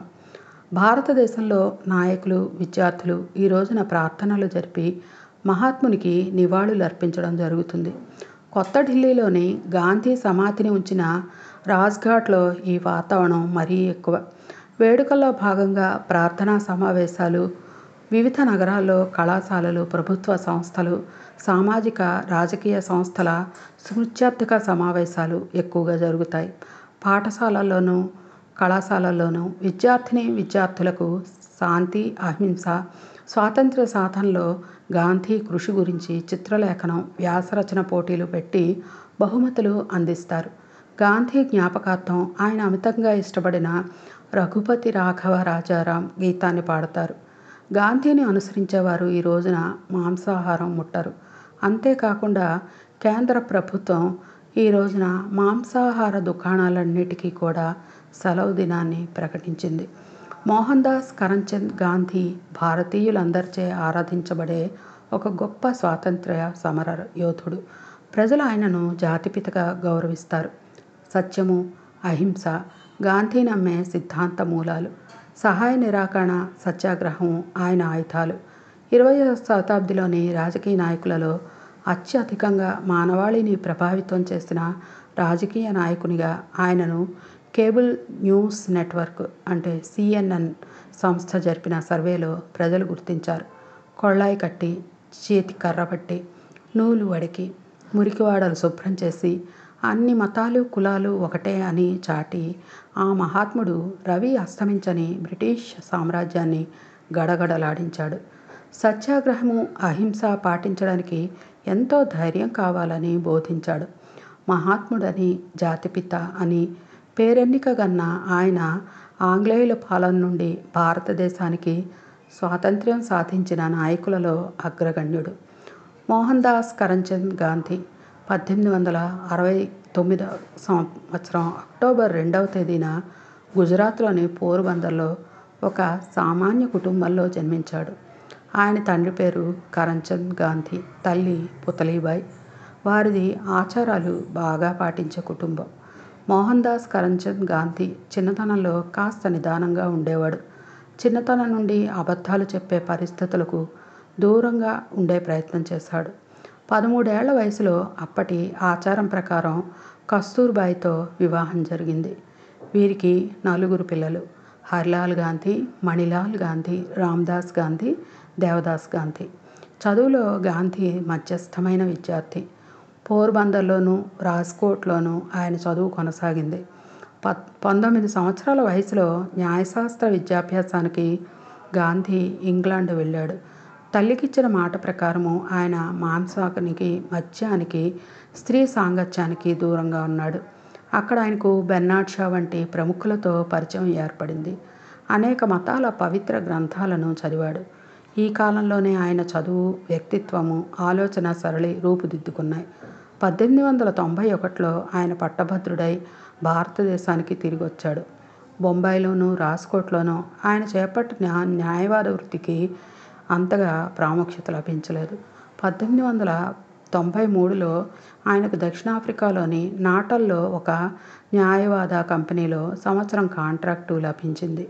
భారతదేశంలో నాయకులు విద్యార్థులు ఈ రోజున ప్రార్థనలు జరిపి మహాత్మునికి నివాళులు అర్పించడం జరుగుతుంది కొత్త ఢిల్లీలోని గాంధీ సమాధిని ఉంచిన రాజ్ఘాట్లో ఈ వాతావరణం మరీ ఎక్కువ వేడుకల్లో భాగంగా ప్రార్థనా సమావేశాలు వివిధ నగరాల్లో కళాశాలలు ప్రభుత్వ సంస్థలు సామాజిక రాజకీయ సంస్థల స్మృత్యార్థక సమావేశాలు ఎక్కువగా జరుగుతాయి పాఠశాలల్లోనూ కళాశాలల్లోనూ విద్యార్థిని విద్యార్థులకు శాంతి అహింస స్వాతంత్ర సాధనలో గాంధీ కృషి గురించి చిత్రలేఖనం వ్యాసరచన పోటీలు పెట్టి బహుమతులు అందిస్తారు గాంధీ జ్ఞాపకార్థం ఆయన అమితంగా ఇష్టపడిన రఘుపతి రాఘవ రాజారాం గీతాన్ని పాడతారు గాంధీని అనుసరించేవారు ఈ రోజున మాంసాహారం ముట్టరు అంతేకాకుండా కేంద్ర ప్రభుత్వం ఈ రోజున మాంసాహార దుకాణాలన్నిటికీ కూడా సెలవు దినాన్ని ప్రకటించింది మోహన్ దాస్ కరంచంద్ గాంధీ భారతీయులందరిచే ఆరాధించబడే ఒక గొప్ప స్వాతంత్ర్య సమర యోధుడు ప్రజలు ఆయనను జాతిపితగా గౌరవిస్తారు సత్యము అహింస గాంధీ నమ్మే సిద్ధాంత మూలాలు సహాయ నిరాకరణ సత్యాగ్రహం ఆయన ఆయుధాలు ఇరవై శతాబ్దిలోని రాజకీయ నాయకులలో అత్యధికంగా మానవాళిని ప్రభావితం చేసిన రాజకీయ నాయకునిగా ఆయనను కేబుల్ న్యూస్ నెట్వర్క్ అంటే సిఎన్ఎన్ సంస్థ జరిపిన సర్వేలో ప్రజలు గుర్తించారు కొళ్ళాయి కట్టి చేతి కర్ర పట్టి నూలు వడికి మురికివాడలు శుభ్రం చేసి అన్ని మతాలు కులాలు ఒకటే అని చాటి ఆ మహాత్ముడు రవి అస్తమించని బ్రిటిష్ సామ్రాజ్యాన్ని గడగడలాడించాడు సత్యాగ్రహము అహింస పాటించడానికి ఎంతో ధైర్యం కావాలని బోధించాడు మహాత్ముడని జాతిపిత అని పేరెన్నికగన్న ఆయన ఆంగ్లేయుల పాలన నుండి భారతదేశానికి స్వాతంత్ర్యం సాధించిన నాయకులలో అగ్రగణ్యుడు మోహన్ దాస్ కరంచంద్ గాంధీ పద్దెనిమిది వందల అరవై తొమ్మిదవ సంవత్సరం అక్టోబర్ రెండవ తేదీన గుజరాత్లోని పోర్బందర్లో ఒక సామాన్య కుటుంబంలో జన్మించాడు ఆయన తండ్రి పేరు కరంచంద్ గాంధీ తల్లి పుతలీబాయ్ వారిది ఆచారాలు బాగా పాటించే కుటుంబం మోహన్ దాస్ కరంచంద్ గాంధీ చిన్నతనంలో కాస్త నిదానంగా ఉండేవాడు చిన్నతనం నుండి అబద్ధాలు చెప్పే పరిస్థితులకు దూరంగా ఉండే ప్రయత్నం చేశాడు పదమూడేళ్ల వయసులో అప్పటి ఆచారం ప్రకారం కస్తూర్బాయితో వివాహం జరిగింది వీరికి నలుగురు పిల్లలు హరిలాల్ గాంధీ మణిలాల్ గాంధీ రామ్దాస్ గాంధీ దేవదాస్ గాంధీ చదువులో గాంధీ మధ్యస్థమైన విద్యార్థి పోర్బందర్లోనూ రాజ్కోట్లోనూ ఆయన చదువు కొనసాగింది ప పంతొమ్మిది సంవత్సరాల వయసులో న్యాయశాస్త్ర విద్యాభ్యాసానికి గాంధీ ఇంగ్లాండ్ వెళ్ళాడు తల్లికిచ్చిన మాట ప్రకారము ఆయన మాంసానికి మద్యానికి స్త్రీ సాంగత్యానికి దూరంగా ఉన్నాడు అక్కడ ఆయనకు బెర్నాడ్ షా వంటి ప్రముఖులతో పరిచయం ఏర్పడింది అనేక మతాల పవిత్ర గ్రంథాలను చదివాడు ఈ కాలంలోనే ఆయన చదువు వ్యక్తిత్వము ఆలోచన సరళి రూపుదిద్దుకున్నాయి పద్దెనిమిది వందల తొంభై ఒకటిలో ఆయన పట్టభద్రుడై భారతదేశానికి తిరిగి వచ్చాడు బొంబాయిలోనూ రాజ్కోట్లోనూ ఆయన చేపట్టిన న్యాయవాద వృత్తికి అంతగా ప్రాముఖ్యత లభించలేదు పద్దెనిమిది వందల తొంభై మూడులో ఆయనకు దక్షిణాఫ్రికాలోని నాటల్లో ఒక న్యాయవాద కంపెనీలో సంవత్సరం కాంట్రాక్టు లభించింది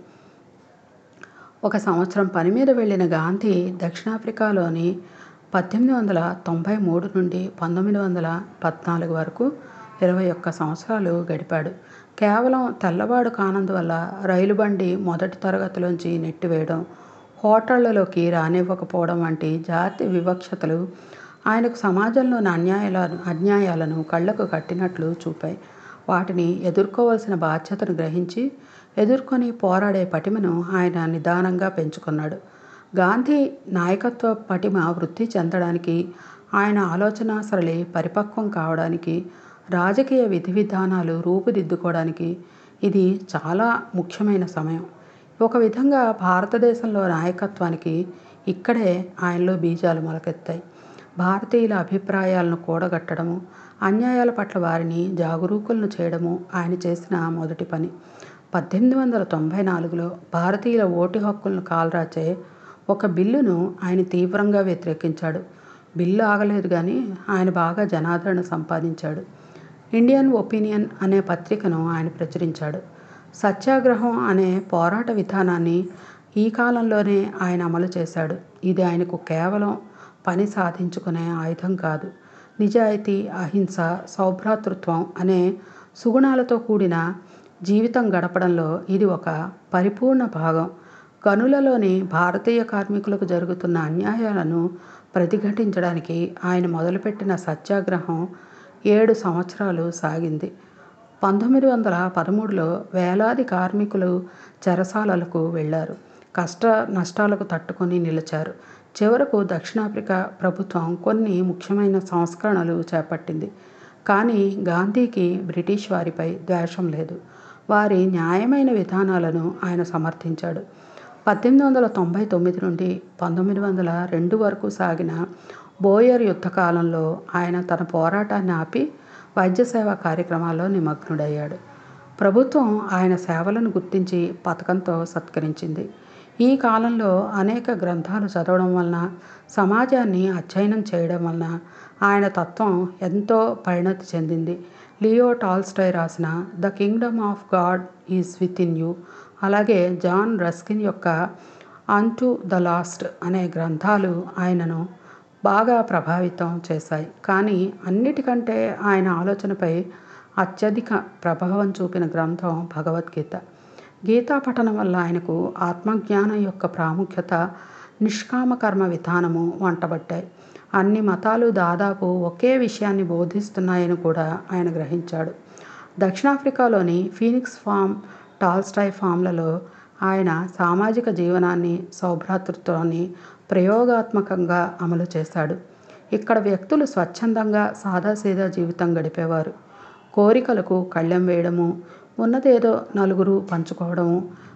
ఒక సంవత్సరం పని మీద వెళ్ళిన గాంధీ దక్షిణాఫ్రికాలోని పద్దెనిమిది వందల తొంభై మూడు నుండి పంతొమ్మిది వందల పద్నాలుగు వరకు ఇరవై ఒక్క సంవత్సరాలు గడిపాడు కేవలం తెల్లవాడు కానందువల్ల రైలు బండి మొదటి తరగతిలోంచి నెట్టివేయడం హోటళ్లలోకి రానివ్వకపోవడం వంటి జాతి వివక్షతలు ఆయనకు సమాజంలోని అన్యాయాలను అన్యాయాలను కళ్ళకు కట్టినట్లు చూపాయి వాటిని ఎదుర్కోవాల్సిన బాధ్యతను గ్రహించి ఎదుర్కొని పోరాడే పటిమను ఆయన నిదానంగా పెంచుకున్నాడు గాంధీ నాయకత్వ పటిమ వృద్ధి చెందడానికి ఆయన ఆలోచన సరళి పరిపక్వం కావడానికి రాజకీయ విధి విధానాలు రూపుదిద్దుకోవడానికి ఇది చాలా ముఖ్యమైన సమయం ఒక విధంగా భారతదేశంలో నాయకత్వానికి ఇక్కడే ఆయనలో బీజాలు మొలకెత్తాయి భారతీయుల అభిప్రాయాలను కూడగట్టడము అన్యాయాల పట్ల వారిని జాగరూకులను చేయడము ఆయన చేసిన మొదటి పని పద్దెనిమిది వందల తొంభై నాలుగులో భారతీయుల ఓటు హక్కులను కాలరాచే ఒక బిల్లును ఆయన తీవ్రంగా వ్యతిరేకించాడు బిల్లు ఆగలేదు కానీ ఆయన బాగా జనాదరణ సంపాదించాడు ఇండియన్ ఒపీనియన్ అనే పత్రికను ఆయన ప్రచురించాడు సత్యాగ్రహం అనే పోరాట విధానాన్ని ఈ కాలంలోనే ఆయన అమలు చేశాడు ఇది ఆయనకు కేవలం పని సాధించుకునే ఆయుధం కాదు నిజాయితీ అహింస సౌభ్రాతృత్వం అనే సుగుణాలతో కూడిన జీవితం గడపడంలో ఇది ఒక పరిపూర్ణ భాగం గనులలోని భారతీయ కార్మికులకు జరుగుతున్న అన్యాయాలను ప్రతిఘటించడానికి ఆయన మొదలుపెట్టిన సత్యాగ్రహం ఏడు సంవత్సరాలు సాగింది పంతొమ్మిది వందల పదమూడులో వేలాది కార్మికులు చెరసాలలకు వెళ్ళారు కష్ట నష్టాలకు తట్టుకొని నిలిచారు చివరకు దక్షిణాఫ్రికా ప్రభుత్వం కొన్ని ముఖ్యమైన సంస్కరణలు చేపట్టింది కానీ గాంధీకి బ్రిటిష్ వారిపై ద్వేషం లేదు వారి న్యాయమైన విధానాలను ఆయన సమర్థించాడు పద్దెనిమిది వందల తొంభై తొమ్మిది నుండి పంతొమ్మిది వందల రెండు వరకు సాగిన బోయర్ యుద్ధ కాలంలో ఆయన తన పోరాటాన్ని ఆపి వైద్య సేవా కార్యక్రమాల్లో నిమగ్నుడయ్యాడు ప్రభుత్వం ఆయన సేవలను గుర్తించి పథకంతో సత్కరించింది ఈ కాలంలో అనేక గ్రంథాలు చదవడం వలన సమాజాన్ని అధ్యయనం చేయడం వలన ఆయన తత్వం ఎంతో పరిణతి చెందింది లియో టాల్స్టాయ్ రాసిన the kingdom of God is within you అలాగే జాన్ రస్కిన్ యొక్క అన్ టు ద లాస్ట్ అనే గ్రంథాలు ఆయనను బాగా ప్రభావితం చేశాయి కానీ అన్నిటికంటే ఆయన ఆలోచనపై అత్యధిక ప్రభావం చూపిన గ్రంథం భగవద్గీత గీతా పఠనం వల్ల ఆయనకు ఆత్మజ్ఞానం యొక్క ప్రాముఖ్యత నిష్కామ కర్మ విధానము వంటబట్టాయి అన్ని మతాలు దాదాపు ఒకే విషయాన్ని బోధిస్తున్నాయని కూడా ఆయన గ్రహించాడు దక్షిణాఫ్రికాలోని ఫీనిక్స్ ఫామ్ టాల్స్టాయ్ ఫామ్లలో ఆయన సామాజిక జీవనాన్ని సౌభ్రాతృత్వాన్ని ప్రయోగాత్మకంగా అమలు చేశాడు ఇక్కడ వ్యక్తులు స్వచ్ఛందంగా సాదాసీదా జీవితం గడిపేవారు కోరికలకు కళ్ళెం వేయడము ఉన్నదేదో నలుగురు పంచుకోవడము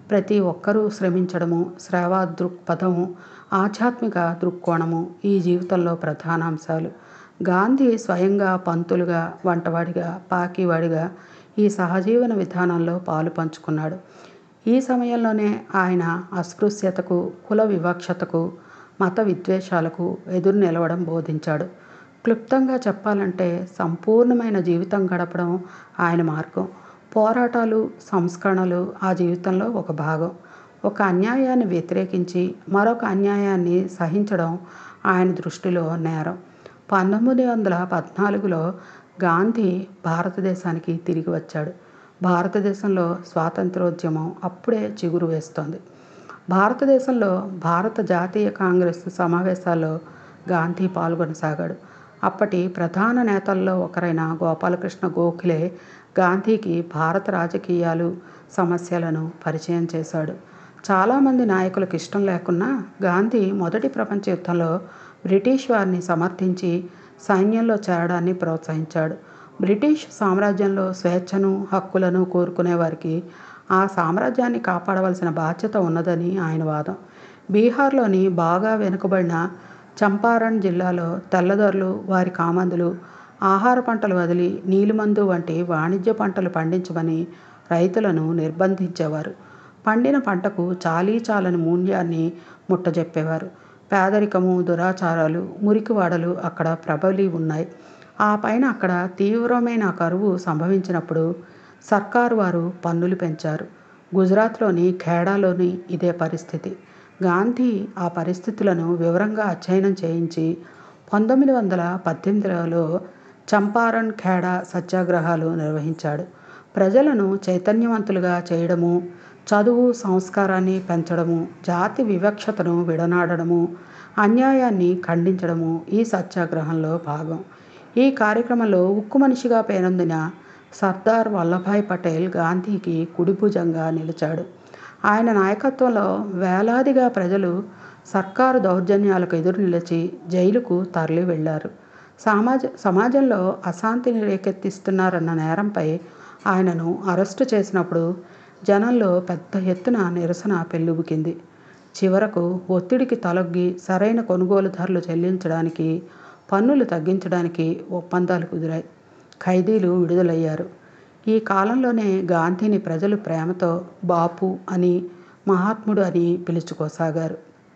ప్రతి ఒక్కరూ శ్రమించడము సేవా దృక్పథము ఆధ్యాత్మిక దృక్కోణము ఈ జీవితంలో ప్రధాన అంశాలు గాంధీ స్వయంగా పంతులుగా వంటవాడిగా పాకివాడిగా ఈ సహజీవన విధానంలో పాలు పంచుకున్నాడు ఈ సమయంలోనే ఆయన అస్పృశ్యతకు కుల వివక్షతకు మత విద్వేషాలకు ఎదురు నిలవడం బోధించాడు క్లుప్తంగా చెప్పాలంటే సంపూర్ణమైన జీవితం గడపడం ఆయన మార్గం పోరాటాలు సంస్కరణలు ఆ జీవితంలో ఒక భాగం ఒక అన్యాయాన్ని వ్యతిరేకించి మరొక అన్యాయాన్ని సహించడం ఆయన దృష్టిలో నేరం పంతొమ్మిది వందల పద్నాలుగులో గాంధీ భారతదేశానికి తిరిగి వచ్చాడు భారతదేశంలో స్వాతంత్రోద్యమం అప్పుడే చిగురు వేస్తోంది భారతదేశంలో భారత జాతీయ కాంగ్రెస్ సమావేశాల్లో గాంధీ పాల్గొనసాగాడు అప్పటి ప్రధాన నేతల్లో ఒకరైన గోపాలకృష్ణ గోఖలే గాంధీకి భారత రాజకీయాలు సమస్యలను పరిచయం చేశాడు చాలామంది నాయకులకు ఇష్టం లేకున్నా గాంధీ మొదటి ప్రపంచ యుద్ధంలో బ్రిటిష్ వారిని సమర్థించి సైన్యంలో చేరడాన్ని ప్రోత్సహించాడు బ్రిటిష్ సామ్రాజ్యంలో స్వేచ్ఛను హక్కులను కోరుకునే వారికి ఆ సామ్రాజ్యాన్ని కాపాడవలసిన బాధ్యత ఉన్నదని ఆయన వాదం బీహార్లోని బాగా వెనుకబడిన చంపారణ్ జిల్లాలో తెల్లదొరలు వారి కామందులు ఆహార పంటలు వదిలి నీలిమందు వంటి వాణిజ్య పంటలు పండించమని రైతులను నిర్బంధించేవారు పండిన పంటకు చాలీ చాలని మూల్యాన్ని ముట్టజెప్పేవారు పేదరికము దురాచారాలు మురికివాడలు అక్కడ ప్రబలి ఉన్నాయి ఆ పైన అక్కడ తీవ్రమైన కరువు సంభవించినప్పుడు సర్కారు వారు పన్నులు పెంచారు గుజరాత్లోని ఖేడాలోని ఇదే పరిస్థితి గాంధీ ఆ పరిస్థితులను వివరంగా అధ్యయనం చేయించి పంతొమ్మిది వందల పద్దెనిమిదిలో చంపారణ్ ఖేడా సత్యాగ్రహాలు నిర్వహించాడు ప్రజలను చైతన్యవంతులుగా చేయడము చదువు సంస్కారాన్ని పెంచడము జాతి వివక్షతను విడనాడడము అన్యాయాన్ని ఖండించడము ఈ సత్యాగ్రహంలో భాగం ఈ కార్యక్రమంలో ఉక్కు మనిషిగా పేరొందిన సర్దార్ వల్లభాయ్ పటేల్ గాంధీకి కుడిభుజంగా నిలిచాడు ఆయన నాయకత్వంలో వేలాదిగా ప్రజలు సర్కారు దౌర్జన్యాలకు ఎదురు నిలిచి జైలుకు తరలి వెళ్లారు సమాజ సమాజంలో అశాంతిని రేకెత్తిస్తున్నారన్న నేరంపై ఆయనను అరెస్టు చేసినప్పుడు జనంలో పెద్ద ఎత్తున నిరసన పెల్లుబుకింది చివరకు ఒత్తిడికి తలొగ్గి సరైన కొనుగోలు ధరలు చెల్లించడానికి పన్నులు తగ్గించడానికి ఒప్పందాలు కుదిరాయి ఖైదీలు విడుదలయ్యారు ఈ కాలంలోనే గాంధీని ప్రజలు ప్రేమతో బాపు అని మహాత్ముడు అని పిలుచుకోసాగారు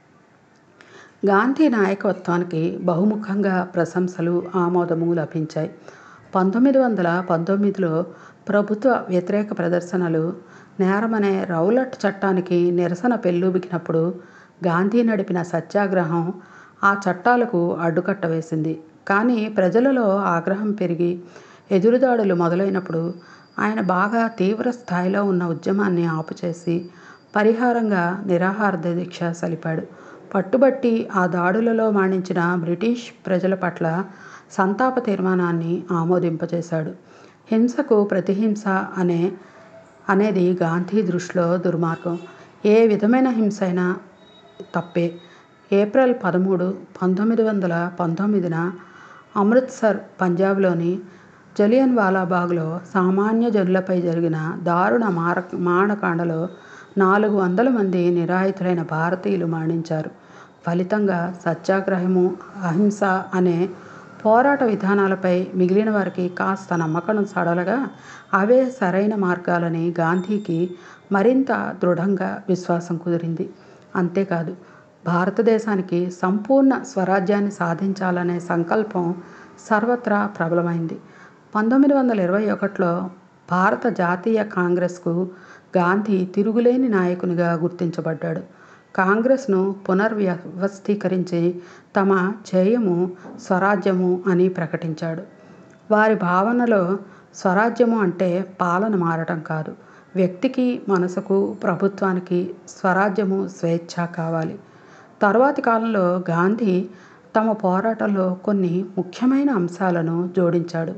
గాంధీ నాయకత్వానికి బహుముఖంగా ప్రశంసలు ఆమోదము లభించాయి పంతొమ్మిది వందల పంతొమ్మిదిలో ప్రభుత్వ వ్యతిరేక ప్రదర్శనలు నేరమనే రౌలట్ చట్టానికి నిరసన పెల్లుబికినప్పుడు గాంధీ నడిపిన సత్యాగ్రహం ఆ చట్టాలకు అడ్డుకట్ట వేసింది కానీ ప్రజలలో ఆగ్రహం పెరిగి ఎదురుదాడులు మొదలైనప్పుడు ఆయన బాగా తీవ్ర స్థాయిలో ఉన్న ఉద్యమాన్ని ఆపుచేసి పరిహారంగా నిరాహార దీక్ష సలిపాడు పట్టుబట్టి ఆ దాడులలో మాణించిన బ్రిటిష్ ప్రజల పట్ల సంతాప తీర్మానాన్ని ఆమోదింపజేశాడు హింసకు ప్రతిహింస అనే అనేది గాంధీ దృష్టిలో దుర్మార్గం ఏ విధమైన హింస అయినా తప్పే ఏప్రిల్ పదమూడు పంతొమ్మిది వందల పంతొమ్మిదిన అమృత్సర్ పంజాబ్లోని జలియన్ వాలాబాగ్లో సామాన్య జనులపై జరిగిన దారుణ మార మారణకాండలో నాలుగు వందల మంది నిరాయుతులైన భారతీయులు మరణించారు ఫలితంగా సత్యాగ్రహము అహింస అనే పోరాట విధానాలపై మిగిలిన వారికి కాస్త నమ్మకం సడలగా అవే సరైన మార్గాలని గాంధీకి మరింత దృఢంగా విశ్వాసం కుదిరింది అంతేకాదు భారతదేశానికి సంపూర్ణ స్వరాజ్యాన్ని సాధించాలనే సంకల్పం సర్వత్రా ప్రబలమైంది పంతొమ్మిది వందల ఇరవై ఒకటిలో భారత జాతీయ కాంగ్రెస్కు గాంధీ తిరుగులేని నాయకునిగా గుర్తించబడ్డాడు కాంగ్రెస్ను పునర్వ్యవస్థీకరించి తమ ధ్యేయము స్వరాజ్యము అని ప్రకటించాడు వారి భావనలో స్వరాజ్యము అంటే పాలన మారటం కాదు వ్యక్తికి మనసుకు ప్రభుత్వానికి స్వరాజ్యము స్వేచ్ఛ కావాలి తరువాతి కాలంలో గాంధీ తమ పోరాటంలో కొన్ని ముఖ్యమైన అంశాలను జోడించాడు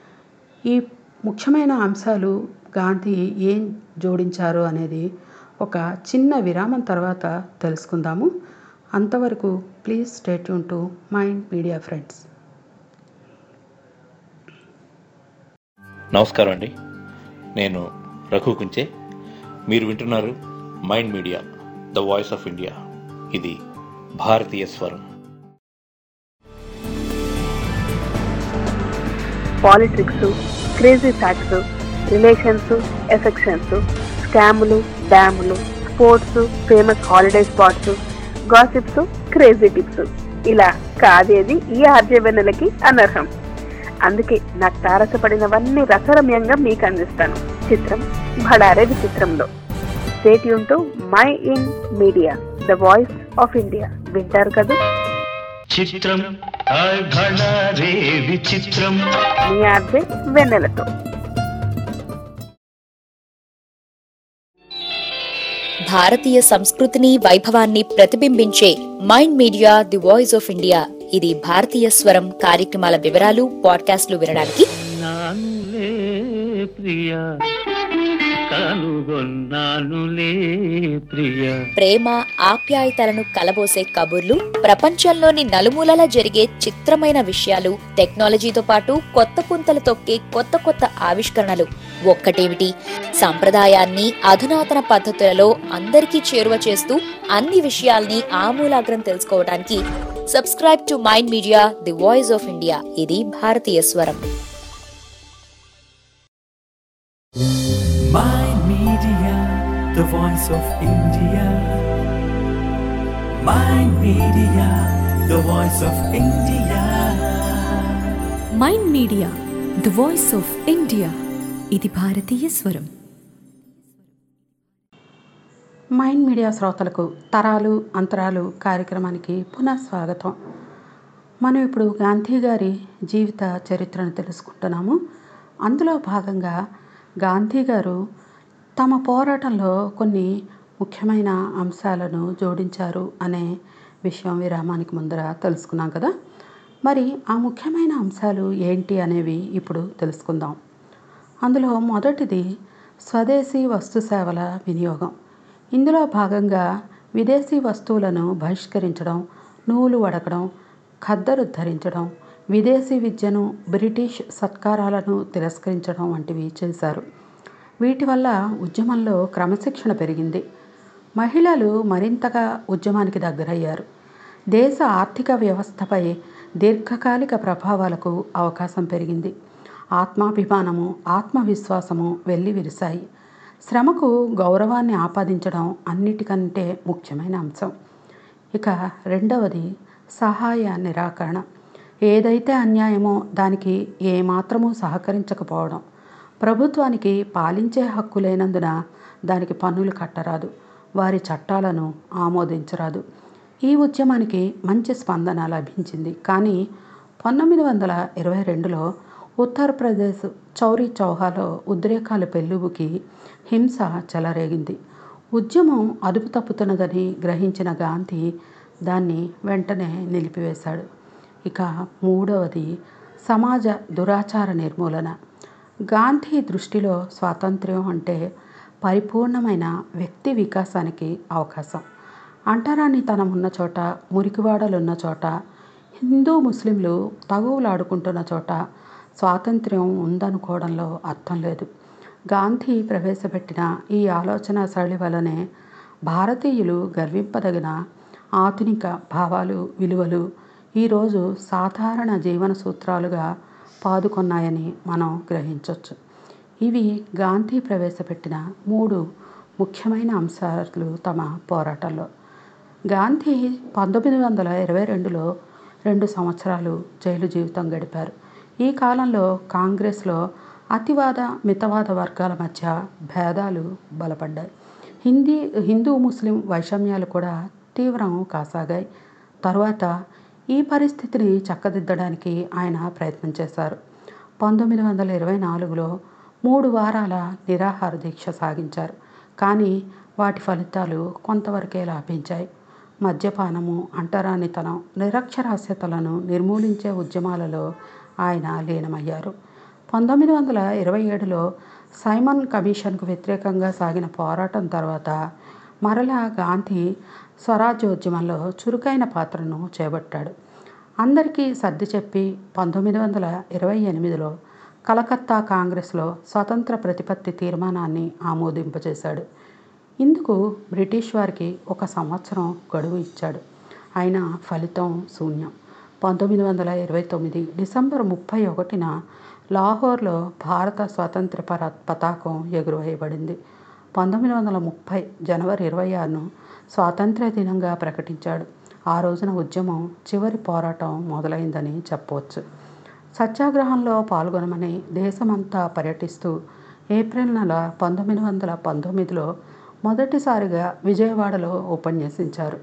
ఈ ముఖ్యమైన అంశాలు గాంధీ ఏం జోడించారు అనేది ఒక చిన్న విరామం తర్వాత తెలుసుకుందాము అంతవరకు please stay tuned to mind media friends నమస్కారం అండి నేను రఘు కుంచే మీరు వింటున్నారు mind media the voice of India ఇది భారతీయ స్వరం politics crazy facts relations affections స్కాములు డ్యాములు sports famous holiday spots gossips crazy tips ఇలా కాదేది ఈ ఆర్జవెన్నెలకి అనర్హం అందుకే నాకు తారసపడినవన్నీ రసరమ్యంగా మీకు అందిస్తాను చిత్రం భడారే విచిత్రంలో స్టేట్ యూన్ mind media the voice of India వింటారు కదా చిత్రం రే విచిత్రం మీ ఆర్జే వెన్నెలతో భారతీయ సంస్కృతిని వైభవాన్ని ప్రతిబింబించే mind media the voice of India ఇది భారతీయ స్వరం కార్యక్రమాల వివరాలు పాడ్కాస్ట్లు వినడానికి నానులే ప్రియ కనుగొన్నానులే ప్రియ ప్రేమ ఆప్యాయతలను కలబోసే కబుర్లు ప్రపంచంలోని నలుమూలలా జరిగే చిత్రమైన విషయాలు టెక్నాలజీతో పాటు కొత్త పుంతలు తొక్కే కొత్త కొత్త ఆవిష్కరణలు ఒక్కటేమిటి సంప్రదాయాన్ని అధునాతన పద్ధతులలో అందరికీ చేరువ చేస్తూ అన్ని విషయాల్ని ఆమూలాగ్రం తెలుసుకోవడానికి subscribe to mind media the voice of India ఇది భారతీయ స్వరం Mind Media, the voice of India. Mind Media, the voice of India. Mind media the voice of India ఇది భారతీయ స్వరం మైండ్ మీడియా శ్రోతలకు తరాలు అంతరాలు కార్యక్రమానికి పునః స్వాగతం మనం ఇప్పుడు గాంధీ గారి జీవిత చరిత్రను తెలుసుకుంటున్నాము అందులో భాగంగా గాంధీ గారు తమ పోరాటంలో కొన్ని ముఖ్యమైన అంశాలను జోడించారు అనే విషయం విరామానికి ముందర తెలుసుకున్నాం కదా మరి ఆ ముఖ్యమైన అంశాలు ఏంటి అనేవి ఇప్పుడు తెలుసుకుందాం అందులో మొదటిది స్వదేశీ వస్తు సేవల వినియోగం ఇందులో భాగంగా విదేశీ వస్తువులను బహిష్కరించడం నూలు వడకడం ఖద్దరు ధరించడం విదేశీ విద్యను బ్రిటిష్ సత్కారాలను తిరస్కరించడం వంటివి చేశారు వీటి వల్ల ఉద్యమంలో క్రమశిక్షణ పెరిగింది మహిళలు మరింతగా ఉద్యమానికి దగ్గరయ్యారు దేశ ఆర్థిక వ్యవస్థపై దీర్ఘకాలిక ప్రభావాలకు అవకాశం పెరిగింది ఆత్మాభిమానము ఆత్మవిశ్వాసము వెళ్ళి విరిశాయి శ్రమకు గౌరవాన్ని ఆపాదించడం అన్నిటికంటే ముఖ్యమైన అంశం ఇక రెండవది సహాయ నిరాకరణ ఏదైతే అన్యాయమో దానికి ఏమాత్రమూ సహకరించకపోవడం ప్రభుత్వానికి పాలించే హక్కు లేనందున దానికి పన్నులు కట్టరాదు వారి చట్టాలను ఆమోదించరాదు ఈ ఉద్యమానికి మంచి స్పందన లభించింది కానీ పంతొమ్మిది వందల ఇరవై రెండులో ఉత్తరప్రదేశ్ చౌరీ చౌహాలో ఉద్రేకాలు పెళ్ళుబుకి హింస చెలరేగింది ఉద్యమం అదుపు తప్పుతున్నదని గ్రహించిన గాంధీ దాన్ని వెంటనే నిలిపివేశాడు ఇక మూడవది సమాజ దురాచార నిర్మూలన గాంధీ దృష్టిలో స్వాతంత్ర్యం అంటే పరిపూర్ణమైన వ్యక్తి వికాసానికి అవకాశం అంటరానితనం ఉన్న చోట మురికివాడలున్న చోట హిందూ ముస్లింలు తగువులాడుకుంటున్న చోట స్వాతంత్ర్యం ఉందనుకోవడంలో అర్థం లేదు గాంధీ ప్రవేశపెట్టిన ఈ ఆలోచన శైలి వలనే భారతీయులు గర్వింపదగిన ఆధునిక భావాలు విలువలు ఈరోజు సాధారణ జీవన సూత్రాలుగా పాదుకొన్నాయని మనం గ్రహించవచ్చు ఇవి గాంధీ ప్రవేశపెట్టిన మూడు ముఖ్యమైన అంశాలు తమ పోరాటంలో గాంధీ పంతొమ్మిది వందల ఇరవై రెండులో రెండు సంవత్సరాలు జైలు జీవితం గడిపారు ఈ కాలంలో కాంగ్రెస్లో అతివాద మితవాద వర్గాల మధ్య భేదాలు బలపడ్డాయి హిందీ హిందూ ముస్లిం వైషమ్యాలు కూడా తీవ్రం కాసాగాయి తరువాత ఈ పరిస్థితిని చక్కదిద్దడానికి ఆయన ప్రయత్నం చేశారు పంతొమ్మిది వందల ఇరవై నాలుగులో మూడు వారాల నిరాహార దీక్ష సాగించారు కానీ వాటి ఫలితాలు కొంతవరకే లాభించాయి మద్యపానము అంటరానితనం నిరక్షరాస్యతలను నిర్మూలించే ఉద్యమాలలో ఆయన లీనమయ్యారు పంతొమ్మిది వందల ఇరవై ఏడులో సైమన్ కమిషన్కు వ్యతిరేకంగా సాగిన పోరాటం తర్వాత మరలా గాంధీ స్వరాజ్యోద్యమంలో చురుకైన పాత్రను చేపట్టాడు అందరికీ సర్ది చెప్పి పంతొమ్మిది వందల ఇరవై ఎనిమిదిలో కలకత్తా కాంగ్రెస్లో స్వతంత్ర ప్రతిపత్తి తీర్మానాన్ని ఆమోదింపజేశాడు ఇందుకు బ్రిటిష్ వారికి ఒక సంవత్సరం గడువు ఇచ్చాడు అయినా ఫలితం శూన్యం పంతొమ్మిది వందల ఇరవై తొమ్మిది డిసెంబర్ ముప్పై ఒకటిన లాహోర్లో భారత స్వాతంత్ర పర పతాకం ఎగురవేయబడింది పంతొమ్మిది వందల ముప్పై జనవరి ఇరవై ఆరును స్వాతంత్ర్య దినంగా ప్రకటించాడు ఆ రోజున ఉద్యమం చివరి పోరాటం మొదలైందని చెప్పవచ్చు సత్యాగ్రహంలో పాల్గొనమని దేశమంతా పర్యటిస్తూ ఏప్రిల్ నెల పంతొమ్మిది వందల పంతొమ్మిదిలో మొదటిసారిగా విజయవాడలో ఉపన్యసించారు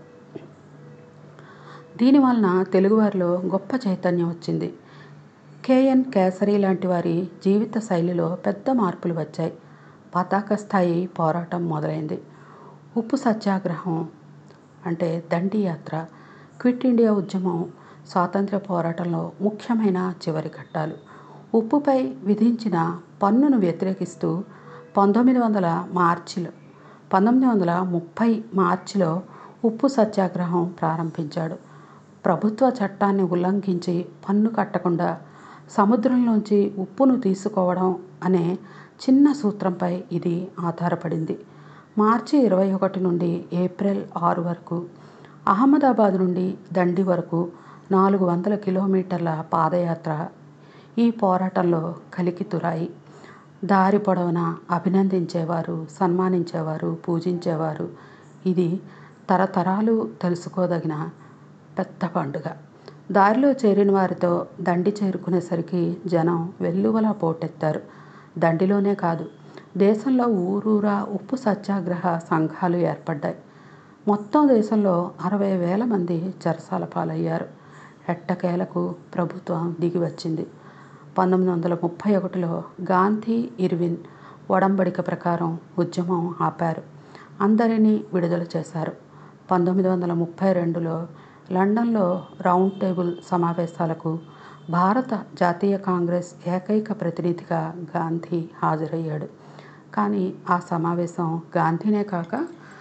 దీనివలన తెలుగువారిలో గొప్ప చైతన్యం వచ్చింది కేఎన్ కేసరి లాంటి వారి జీవిత శైలిలో పెద్ద మార్పులు వచ్చాయి పతాక స్థాయి పోరాటం మొదలైంది ఉప్పు సత్యాగ్రహం అంటే దండి యాత్ర క్విట్ ఇండియా ఉద్యమం స్వాతంత్ర్య పోరాటంలో ముఖ్యమైన చివరి ఘట్టాలు ఉప్పుపై విధించిన పన్నును వ్యతిరేకిస్తూ పంతొమ్మిది వందల మార్చిలో పంతొమ్మిది వందల ముప్పై మార్చిలో ఉప్పు సత్యాగ్రహం ప్రారంభించాడు ప్రభుత్వ చట్టాన్ని ఉల్లంఘించి పన్ను కట్టకుండా సముద్రంలోంచి ఉప్పును తీసుకోవడం అనే చిన్న సూత్రంపై ఇది ఆధారపడింది మార్చి ఇరవై ఒకటి నుండి ఏప్రిల్ ఆరు వరకు అహ్మదాబాద్ నుండి దండి వరకు నాలుగు వందల కిలోమీటర్ల పాదయాత్ర ఈ పోరాటంలో కలికితురాయి దారి పొడవునా అభినందించేవారు సన్మానించేవారు పూజించేవారు ఇది తరతరాలు తెలుసుకోదగిన పెద్ద పండుగ దారిలో చేరిన వారితో దండి చేరుకునేసరికి జనం వెల్లువలా పోటెత్తారు దండిలోనే కాదు దేశంలో ఊరూరా ఉప్పు సత్యాగ్రహ సంఘాలు ఏర్పడ్డాయి మొత్తం దేశంలో అరవై వేల మంది చెరసాల పాలయ్యారు ఎట్టకేలకు ప్రభుత్వం దిగి వచ్చింది పంతొమ్మిది వందల ముప్పై ఒకటిలో గాంధీ ఇర్విన్ ఒడంబడిక ప్రకారం ఉద్యమం ఆపారు అందరినీ విడుదల చేశారు పంతొమ్మిది వందల ముప్పై రెండులో లండన్లో రౌండ్ టేబుల్ సమావేశాలకు భారత జాతీయ కాంగ్రెస్ ఏకైక ప్రతినిధిగా గాంధీ హాజరయ్యాడు కానీ ఆ సమావేశం గాంధీనే కాక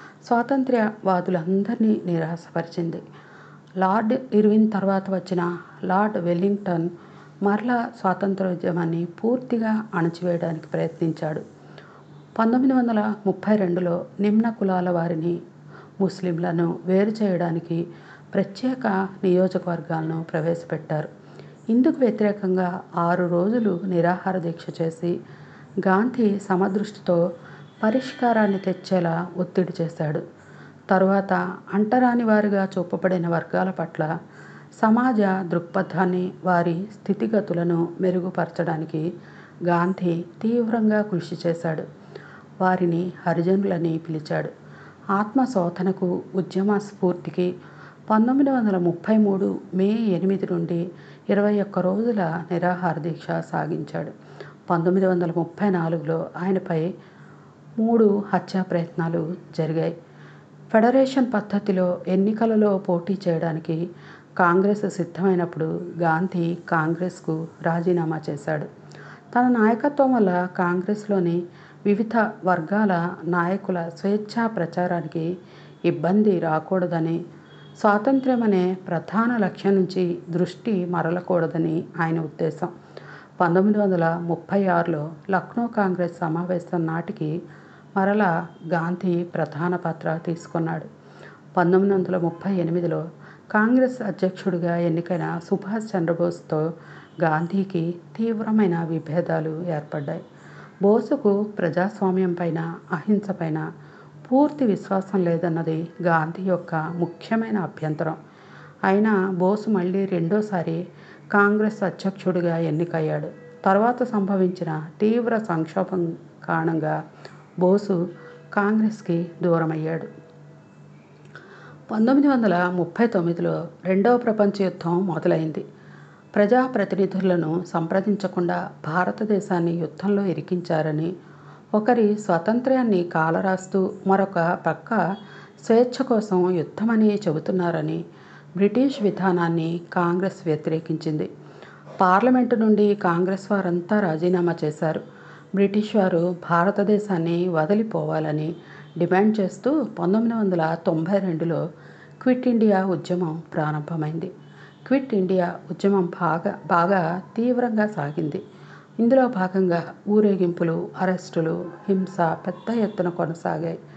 స్వాతంత్ర్యవాదులందరినీ నిరాశపరిచింది లార్డ్ ఇర్విన్ తర్వాత వచ్చిన లార్డ్ వెల్లింగ్టన్ మరలా స్వాతంత్రోద్యమాన్ని పూర్తిగా అణచివేయడానికి ప్రయత్నించాడు పంతొమ్మిది వందల ముప్పై రెండులో నిమ్న కులాల వారిని ముస్లింలను వేరు చేయడానికి ప్రత్యేక నియోజకవర్గాలను ప్రవేశపెట్టారు ఇందుకు వ్యతిరేకంగా ఆరు రోజులు నిరాహార దీక్ష చేసి గాంధీ సమదృష్టితో పరిష్కారాన్ని తెచ్చేలా ఒత్తిడి చేశాడు తరువాత అంటరాని వారిగా చూపబడిన వర్గాల పట్ల సమాజ దృక్పథాన్ని వారి స్థితిగతులను మెరుగుపరచడానికి గాంధీ తీవ్రంగా కృషి చేశాడు వారిని హరిజనులని పిలిచాడు ఆత్మశోధనకు ఉద్యమ స్ఫూర్తికి పంతొమ్మిది వందల ముప్పై మూడు మే ఎనిమిది నుండి ఇరవై ఒక్క రోజుల నిరాహార దీక్ష సాగించాడు పంతొమ్మిది వందల ముప్పై నాలుగులో ఆయనపై మూడు హత్యా ప్రయత్నాలు జరిగాయి ఫెడరేషన్ పద్ధతిలో ఎన్నికలలో పోటీ చేయడానికి కాంగ్రెస్ సిద్ధమైనప్పుడు గాంధీ కాంగ్రెస్కు రాజీనామా చేశాడు తన నాయకత్వం వల్ల కాంగ్రెస్లోని వివిధ వర్గాల నాయకుల స్వేచ్ఛా ప్రచారానికి ఇబ్బంది రాకూడదని స్వాతంత్ర్యం అనే ప్రధాన లక్ష్యం నుంచి దృష్టి మరలకూడదని ఆయన ఉద్దేశం పంతొమ్మిది వందల ముప్పై ఆరులో లక్నో కాంగ్రెస్ సమావేశం నాటికి మరలా గాంధీ ప్రధాన పాత్ర తీసుకున్నాడు పంతొమ్మిది వందల ముప్పై ఎనిమిదిలో కాంగ్రెస్ అధ్యక్షుడిగా ఎన్నికైన సుభాష్ చంద్రబోస్తో గాంధీకి తీవ్రమైన విభేదాలు ఏర్పడ్డాయి బోసుకు ప్రజాస్వామ్యం పైన అహింస పైన పూర్తి విశ్వాసం లేదన్నది గాంధీ యొక్క ముఖ్యమైన అభ్యంతరం అయినా బోసు మళ్ళీ రెండోసారి కాంగ్రెస్ అధ్యక్షుడిగా ఎన్నికయ్యాడు తర్వాత సంభవించిన తీవ్ర సంక్షోభం కారణంగా బోసు కాంగ్రెస్కి దూరమయ్యాడు పంతొమ్మిది వందల ముప్పై తొమ్మిదిలో రెండవ ప్రపంచ యుద్ధం మొదలైంది ప్రజాప్రతినిధులను సంప్రదించకుండా భారతదేశాన్ని యుద్ధంలో ఇరికించారని ఒకరి స్వాతంత్ర్యాన్ని కాలరాస్తూ మరొక పక్క స్వేచ్ఛ కోసం యుద్ధమని చెబుతున్నారని బ్రిటిష్ విధానాన్ని కాంగ్రెస్ వ్యతిరేకించింది పార్లమెంటు నుండి కాంగ్రెస్ వారంతా రాజీనామా చేశారు బ్రిటిష్ వారు భారతదేశాన్ని వదిలిపోవాలని డిమాండ్ చేస్తూ పంతొమ్మిది వందల తొంభై రెండులో క్విట్ ఇండియా ఉద్యమం ప్రారంభమైంది క్విట్ ఇండియా ఉద్యమం బాగా బాగా తీవ్రంగా సాగింది ఇందులో భాగంగా ఊరేగింపులు అరెస్టులు హింస పెద్ద ఎత్తున కొనసాగాయి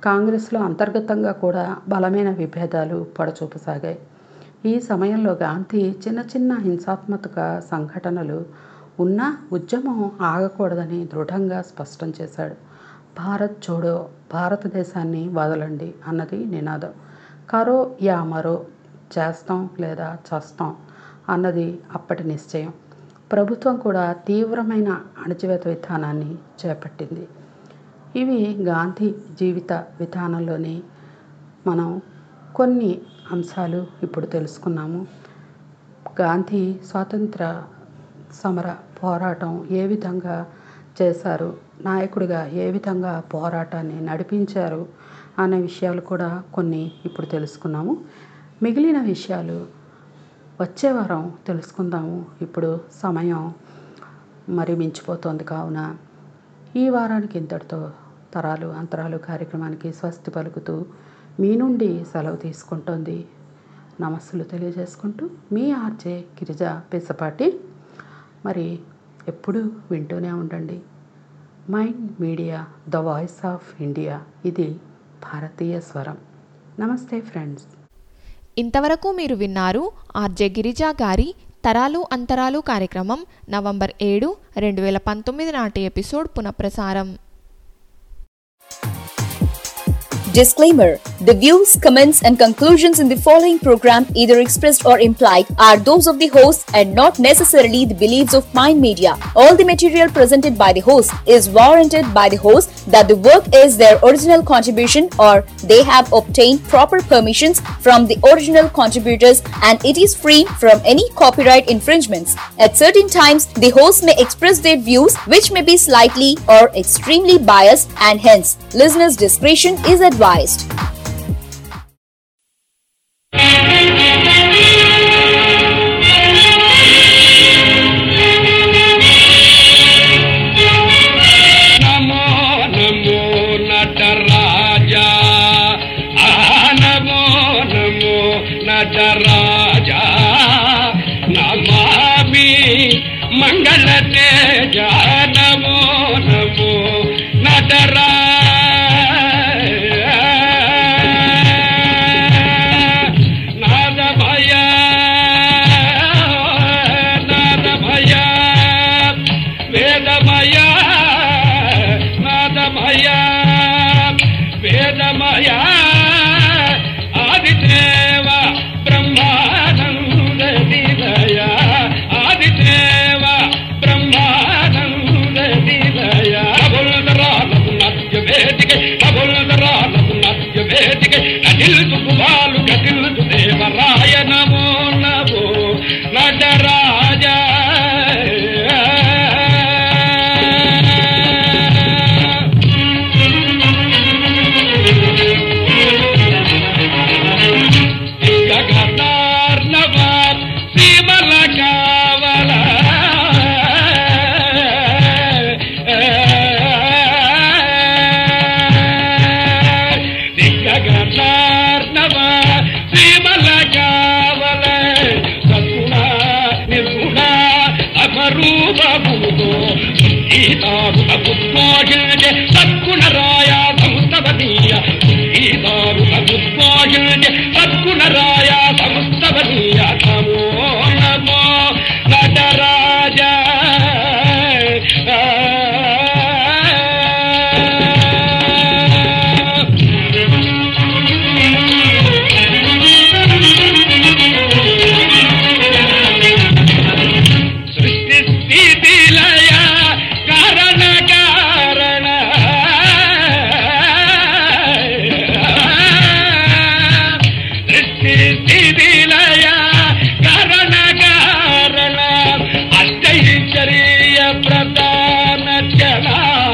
కాంగ్రెస్లో అంతర్గతంగా కూడా బలమైన విభేదాలు పడచూపసాగాయి ఈ సమయంలో గాంధీ చిన్న చిన్న హింసాత్మక సంఘటనలు ఉన్నా ఉద్యమం ఆగకూడదని దృఢంగా స్పష్టం చేశాడు భారత్ చోడో భారతదేశాన్ని వదలండి అన్నది నినాదం కరో యా మరో చేస్తాం లేదా చస్తాం అన్నది అప్పటి నిశ్చయం ప్రభుత్వం కూడా తీవ్రమైన అణచివేత విధానాన్ని చేపట్టింది ఇవి గాంధీ జీవిత విధానంలోని మనం కొన్ని అంశాలు ఇప్పుడు తెలుసుకున్నాము గాంధీ స్వాతంత్ర సమర పోరాటం ఏ విధంగా చేశారు నాయకుడిగా ఏ విధంగా పోరాటాన్ని నడిపించారు అనే విషయాలు కూడా కొన్ని ఇప్పుడు తెలుసుకున్నాము మిగిలిన విషయాలు వచ్చే వారం తెలుసుకుందాము ఇప్పుడు సమయం మరి మించిపోతోంది కావున ఈ వారానికి ఇంతటితో తరాలు అంతరాలు కార్యక్రమానికి స్వస్తి పలుకుతూ మీ నుండి సెలవు తీసుకుంటోంది నమస్సులు తెలియజేసుకుంటూ మీ ఆర్జే గిరిజ పిసపాటి మరి ఎప్పుడు వింటూనే ఉండండి mind media the voice of India ఇది భారతీయ స్వరం నమస్తే ఫ్రెండ్స్ ఇంతవరకు మీరు విన్నారు ఆర్జే గిరిజా గారి తరాలు అంతరాలు కార్యక్రమం నవంబర్ ఏడు రెండు వేల పంతొమ్మిది నాటి ఎపిసోడ్ పునఃప్రసారం Disclaimer The views, comments, and conclusions in the following program, either expressed or implied, are those of the host and not necessarily the beliefs of Mind Media. All the material presented by the host is warranted by the host that the work is their original contribution or they have obtained proper permissions from the original contributors and it is free from any copyright infringements. At certain times, the host may express their views which may be slightly or extremely biased and hence listeners' discretion is advised. నమో నమో నటరాజా ఆ నమో నమో నటరాజా నమామి మంగళ తేజ నమో నమో నటరాజ నాద భయ నాద భయ వేదమయ నాదమయ వేదమయ ఆదిదేవ బ్రహ్మానంద నిలయ ఆదిదేవ బ్రహ్మానంద నిలయ కబుల్దరాలకు నత్య వేదిక కబుల్దరాలకు నత్య వేదిక నటిల్తు కుమాలు గతిల్తు దేవరాయ నమో నమో నటరాజా గగనార్ణవ సీమల కావల గగనార్ణవ సీమల కావల సద్గుణ నిర్గుణ అమరూపముతో గీతారు అపుద్మోషే సద్గుణరాయ సంస్తవనీయ గీతారు అపుద్మోషే సద్గుణరాయ సంస్తవనీయ నమో నమో నటరాజ సృష్టి స్థితి లయ కారణ కారణ సృష్టి స్థితి లయ కారణ కారణ అష్టైశ్వర్య ప్రధాన జన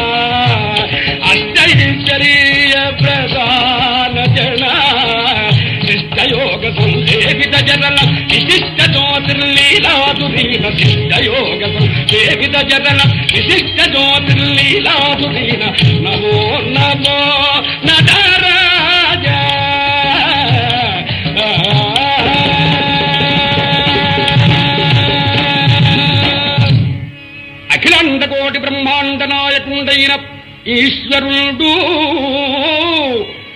అష్టైశ్వర్య ప్రధాన జన శిష్టయోగ సంసేవిత జనల విశిష్ట జ్యోతిర్లీలాదురీన శిష్టయోగ సంసేవిత జనల విశిష్ట జ్యోతిర్లీలాదురీన నమో నమో నటరాజ అఖిలాండ కోటి బ్రహ్మాండ నాయకుండైన ఈశ్వరుడు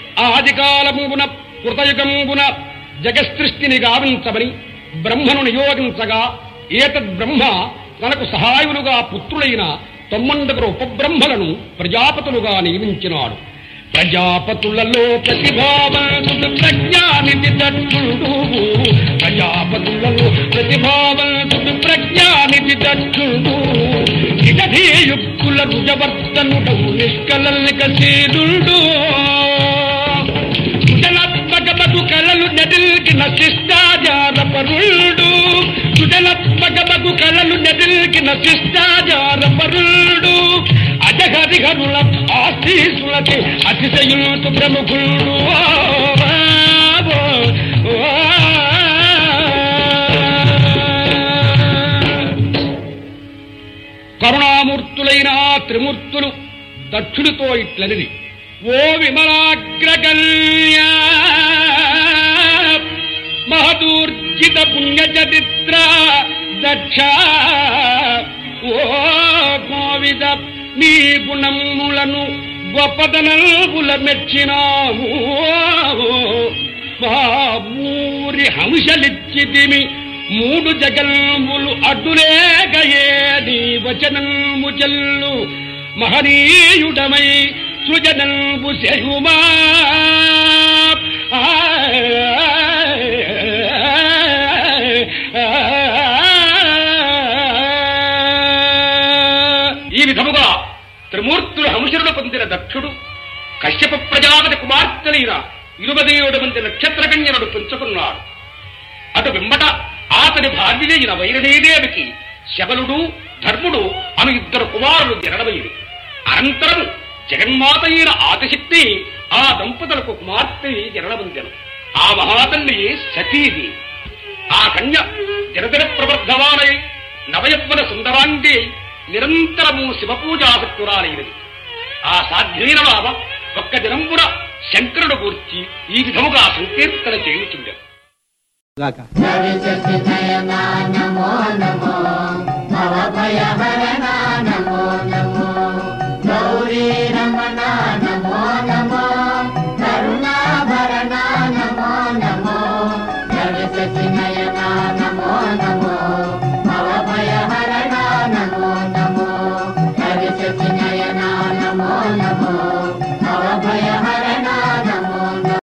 ఆది కాలమున కృతయుగంబున జగసృష్టిని గావించమని బ్రహ్మను నియోగించగా ఏతద్ బ్రహ్మ తనకు సహాయులుగా పుత్రులైన తొమ్మండుగురు ఉపబ్రహ్మలను ప్రజాపతులుగా నియమించినాడు ప్రజాపతులలో ప్రతిభావంతుడు ప్రజ్ఞానిధి దక్షుడు ప్రజాపతులలో ప్రతిభావంతుడు ప్రజ్ఞానిధి దక్షుడు ఇకధీయుక్తుల రుజవర్తనుడవు నిష్కలనికశీలుడు సుజలాత్మకమగు కలలు నెదిల్కిన శిష్టాచార పరుడు సుజలాత్మకమగు కలలు నెదిల్కిన శిష్టాచార పరుడు అజగరిహరుల ఆశీసులకి అతిశయులు ప్రముఖుడు కరుణామూర్తులైన ఆ త్రిమూర్తులు దక్షుడితో ఇట్లనిది ఓ విమలాగ్రగల్య మహదూర్జిత పుణ్యచరిత్ర దక్ష ఓ గోవిద నీ గుణములను గొప్పదనల్పుల మెచ్చినాము మా ఊరి హంసలిచ్చితిమి మూడు జగల్ములు అడ్డులేగయే నీ వచనము చెల్లు మహనీయుడమై సృజనంబు శయుమా ఈ విధముగా త్రిమూర్తులు హంసురుడు పొందిన దక్షుడు కశ్యప ప్రజాపతి కుమార్తెలైన ఇరువదేవుడు మంది నక్షత్రకన్యనుడు పెంచుకున్నాడు అటు వెంబట అతని భార్యైన వైరదేదేవికి శబలుడు ధర్ముడు అను ఇద్దరు కుమారులు జరడమైంది అనంతరం జగన్మాత అయిన ఆదిశక్తి ఆ దంపతులకు కుమార్తె జరడమందెను ఆ మహాతల్లి సతీది ఆ కన్య జనదిన ప్రవర్ధమానై నవయవ్వన సుందరాంగి నిరంతరము శివపూజాసక్తురాలైనది ఆ సాధ్యమైన బాబ ఒక్క దినంపున శంకరుడు గూర్చి ఈ విధముగా సంకీర్తన చేయుచుండెను నమో నమో భవ భయ హరణ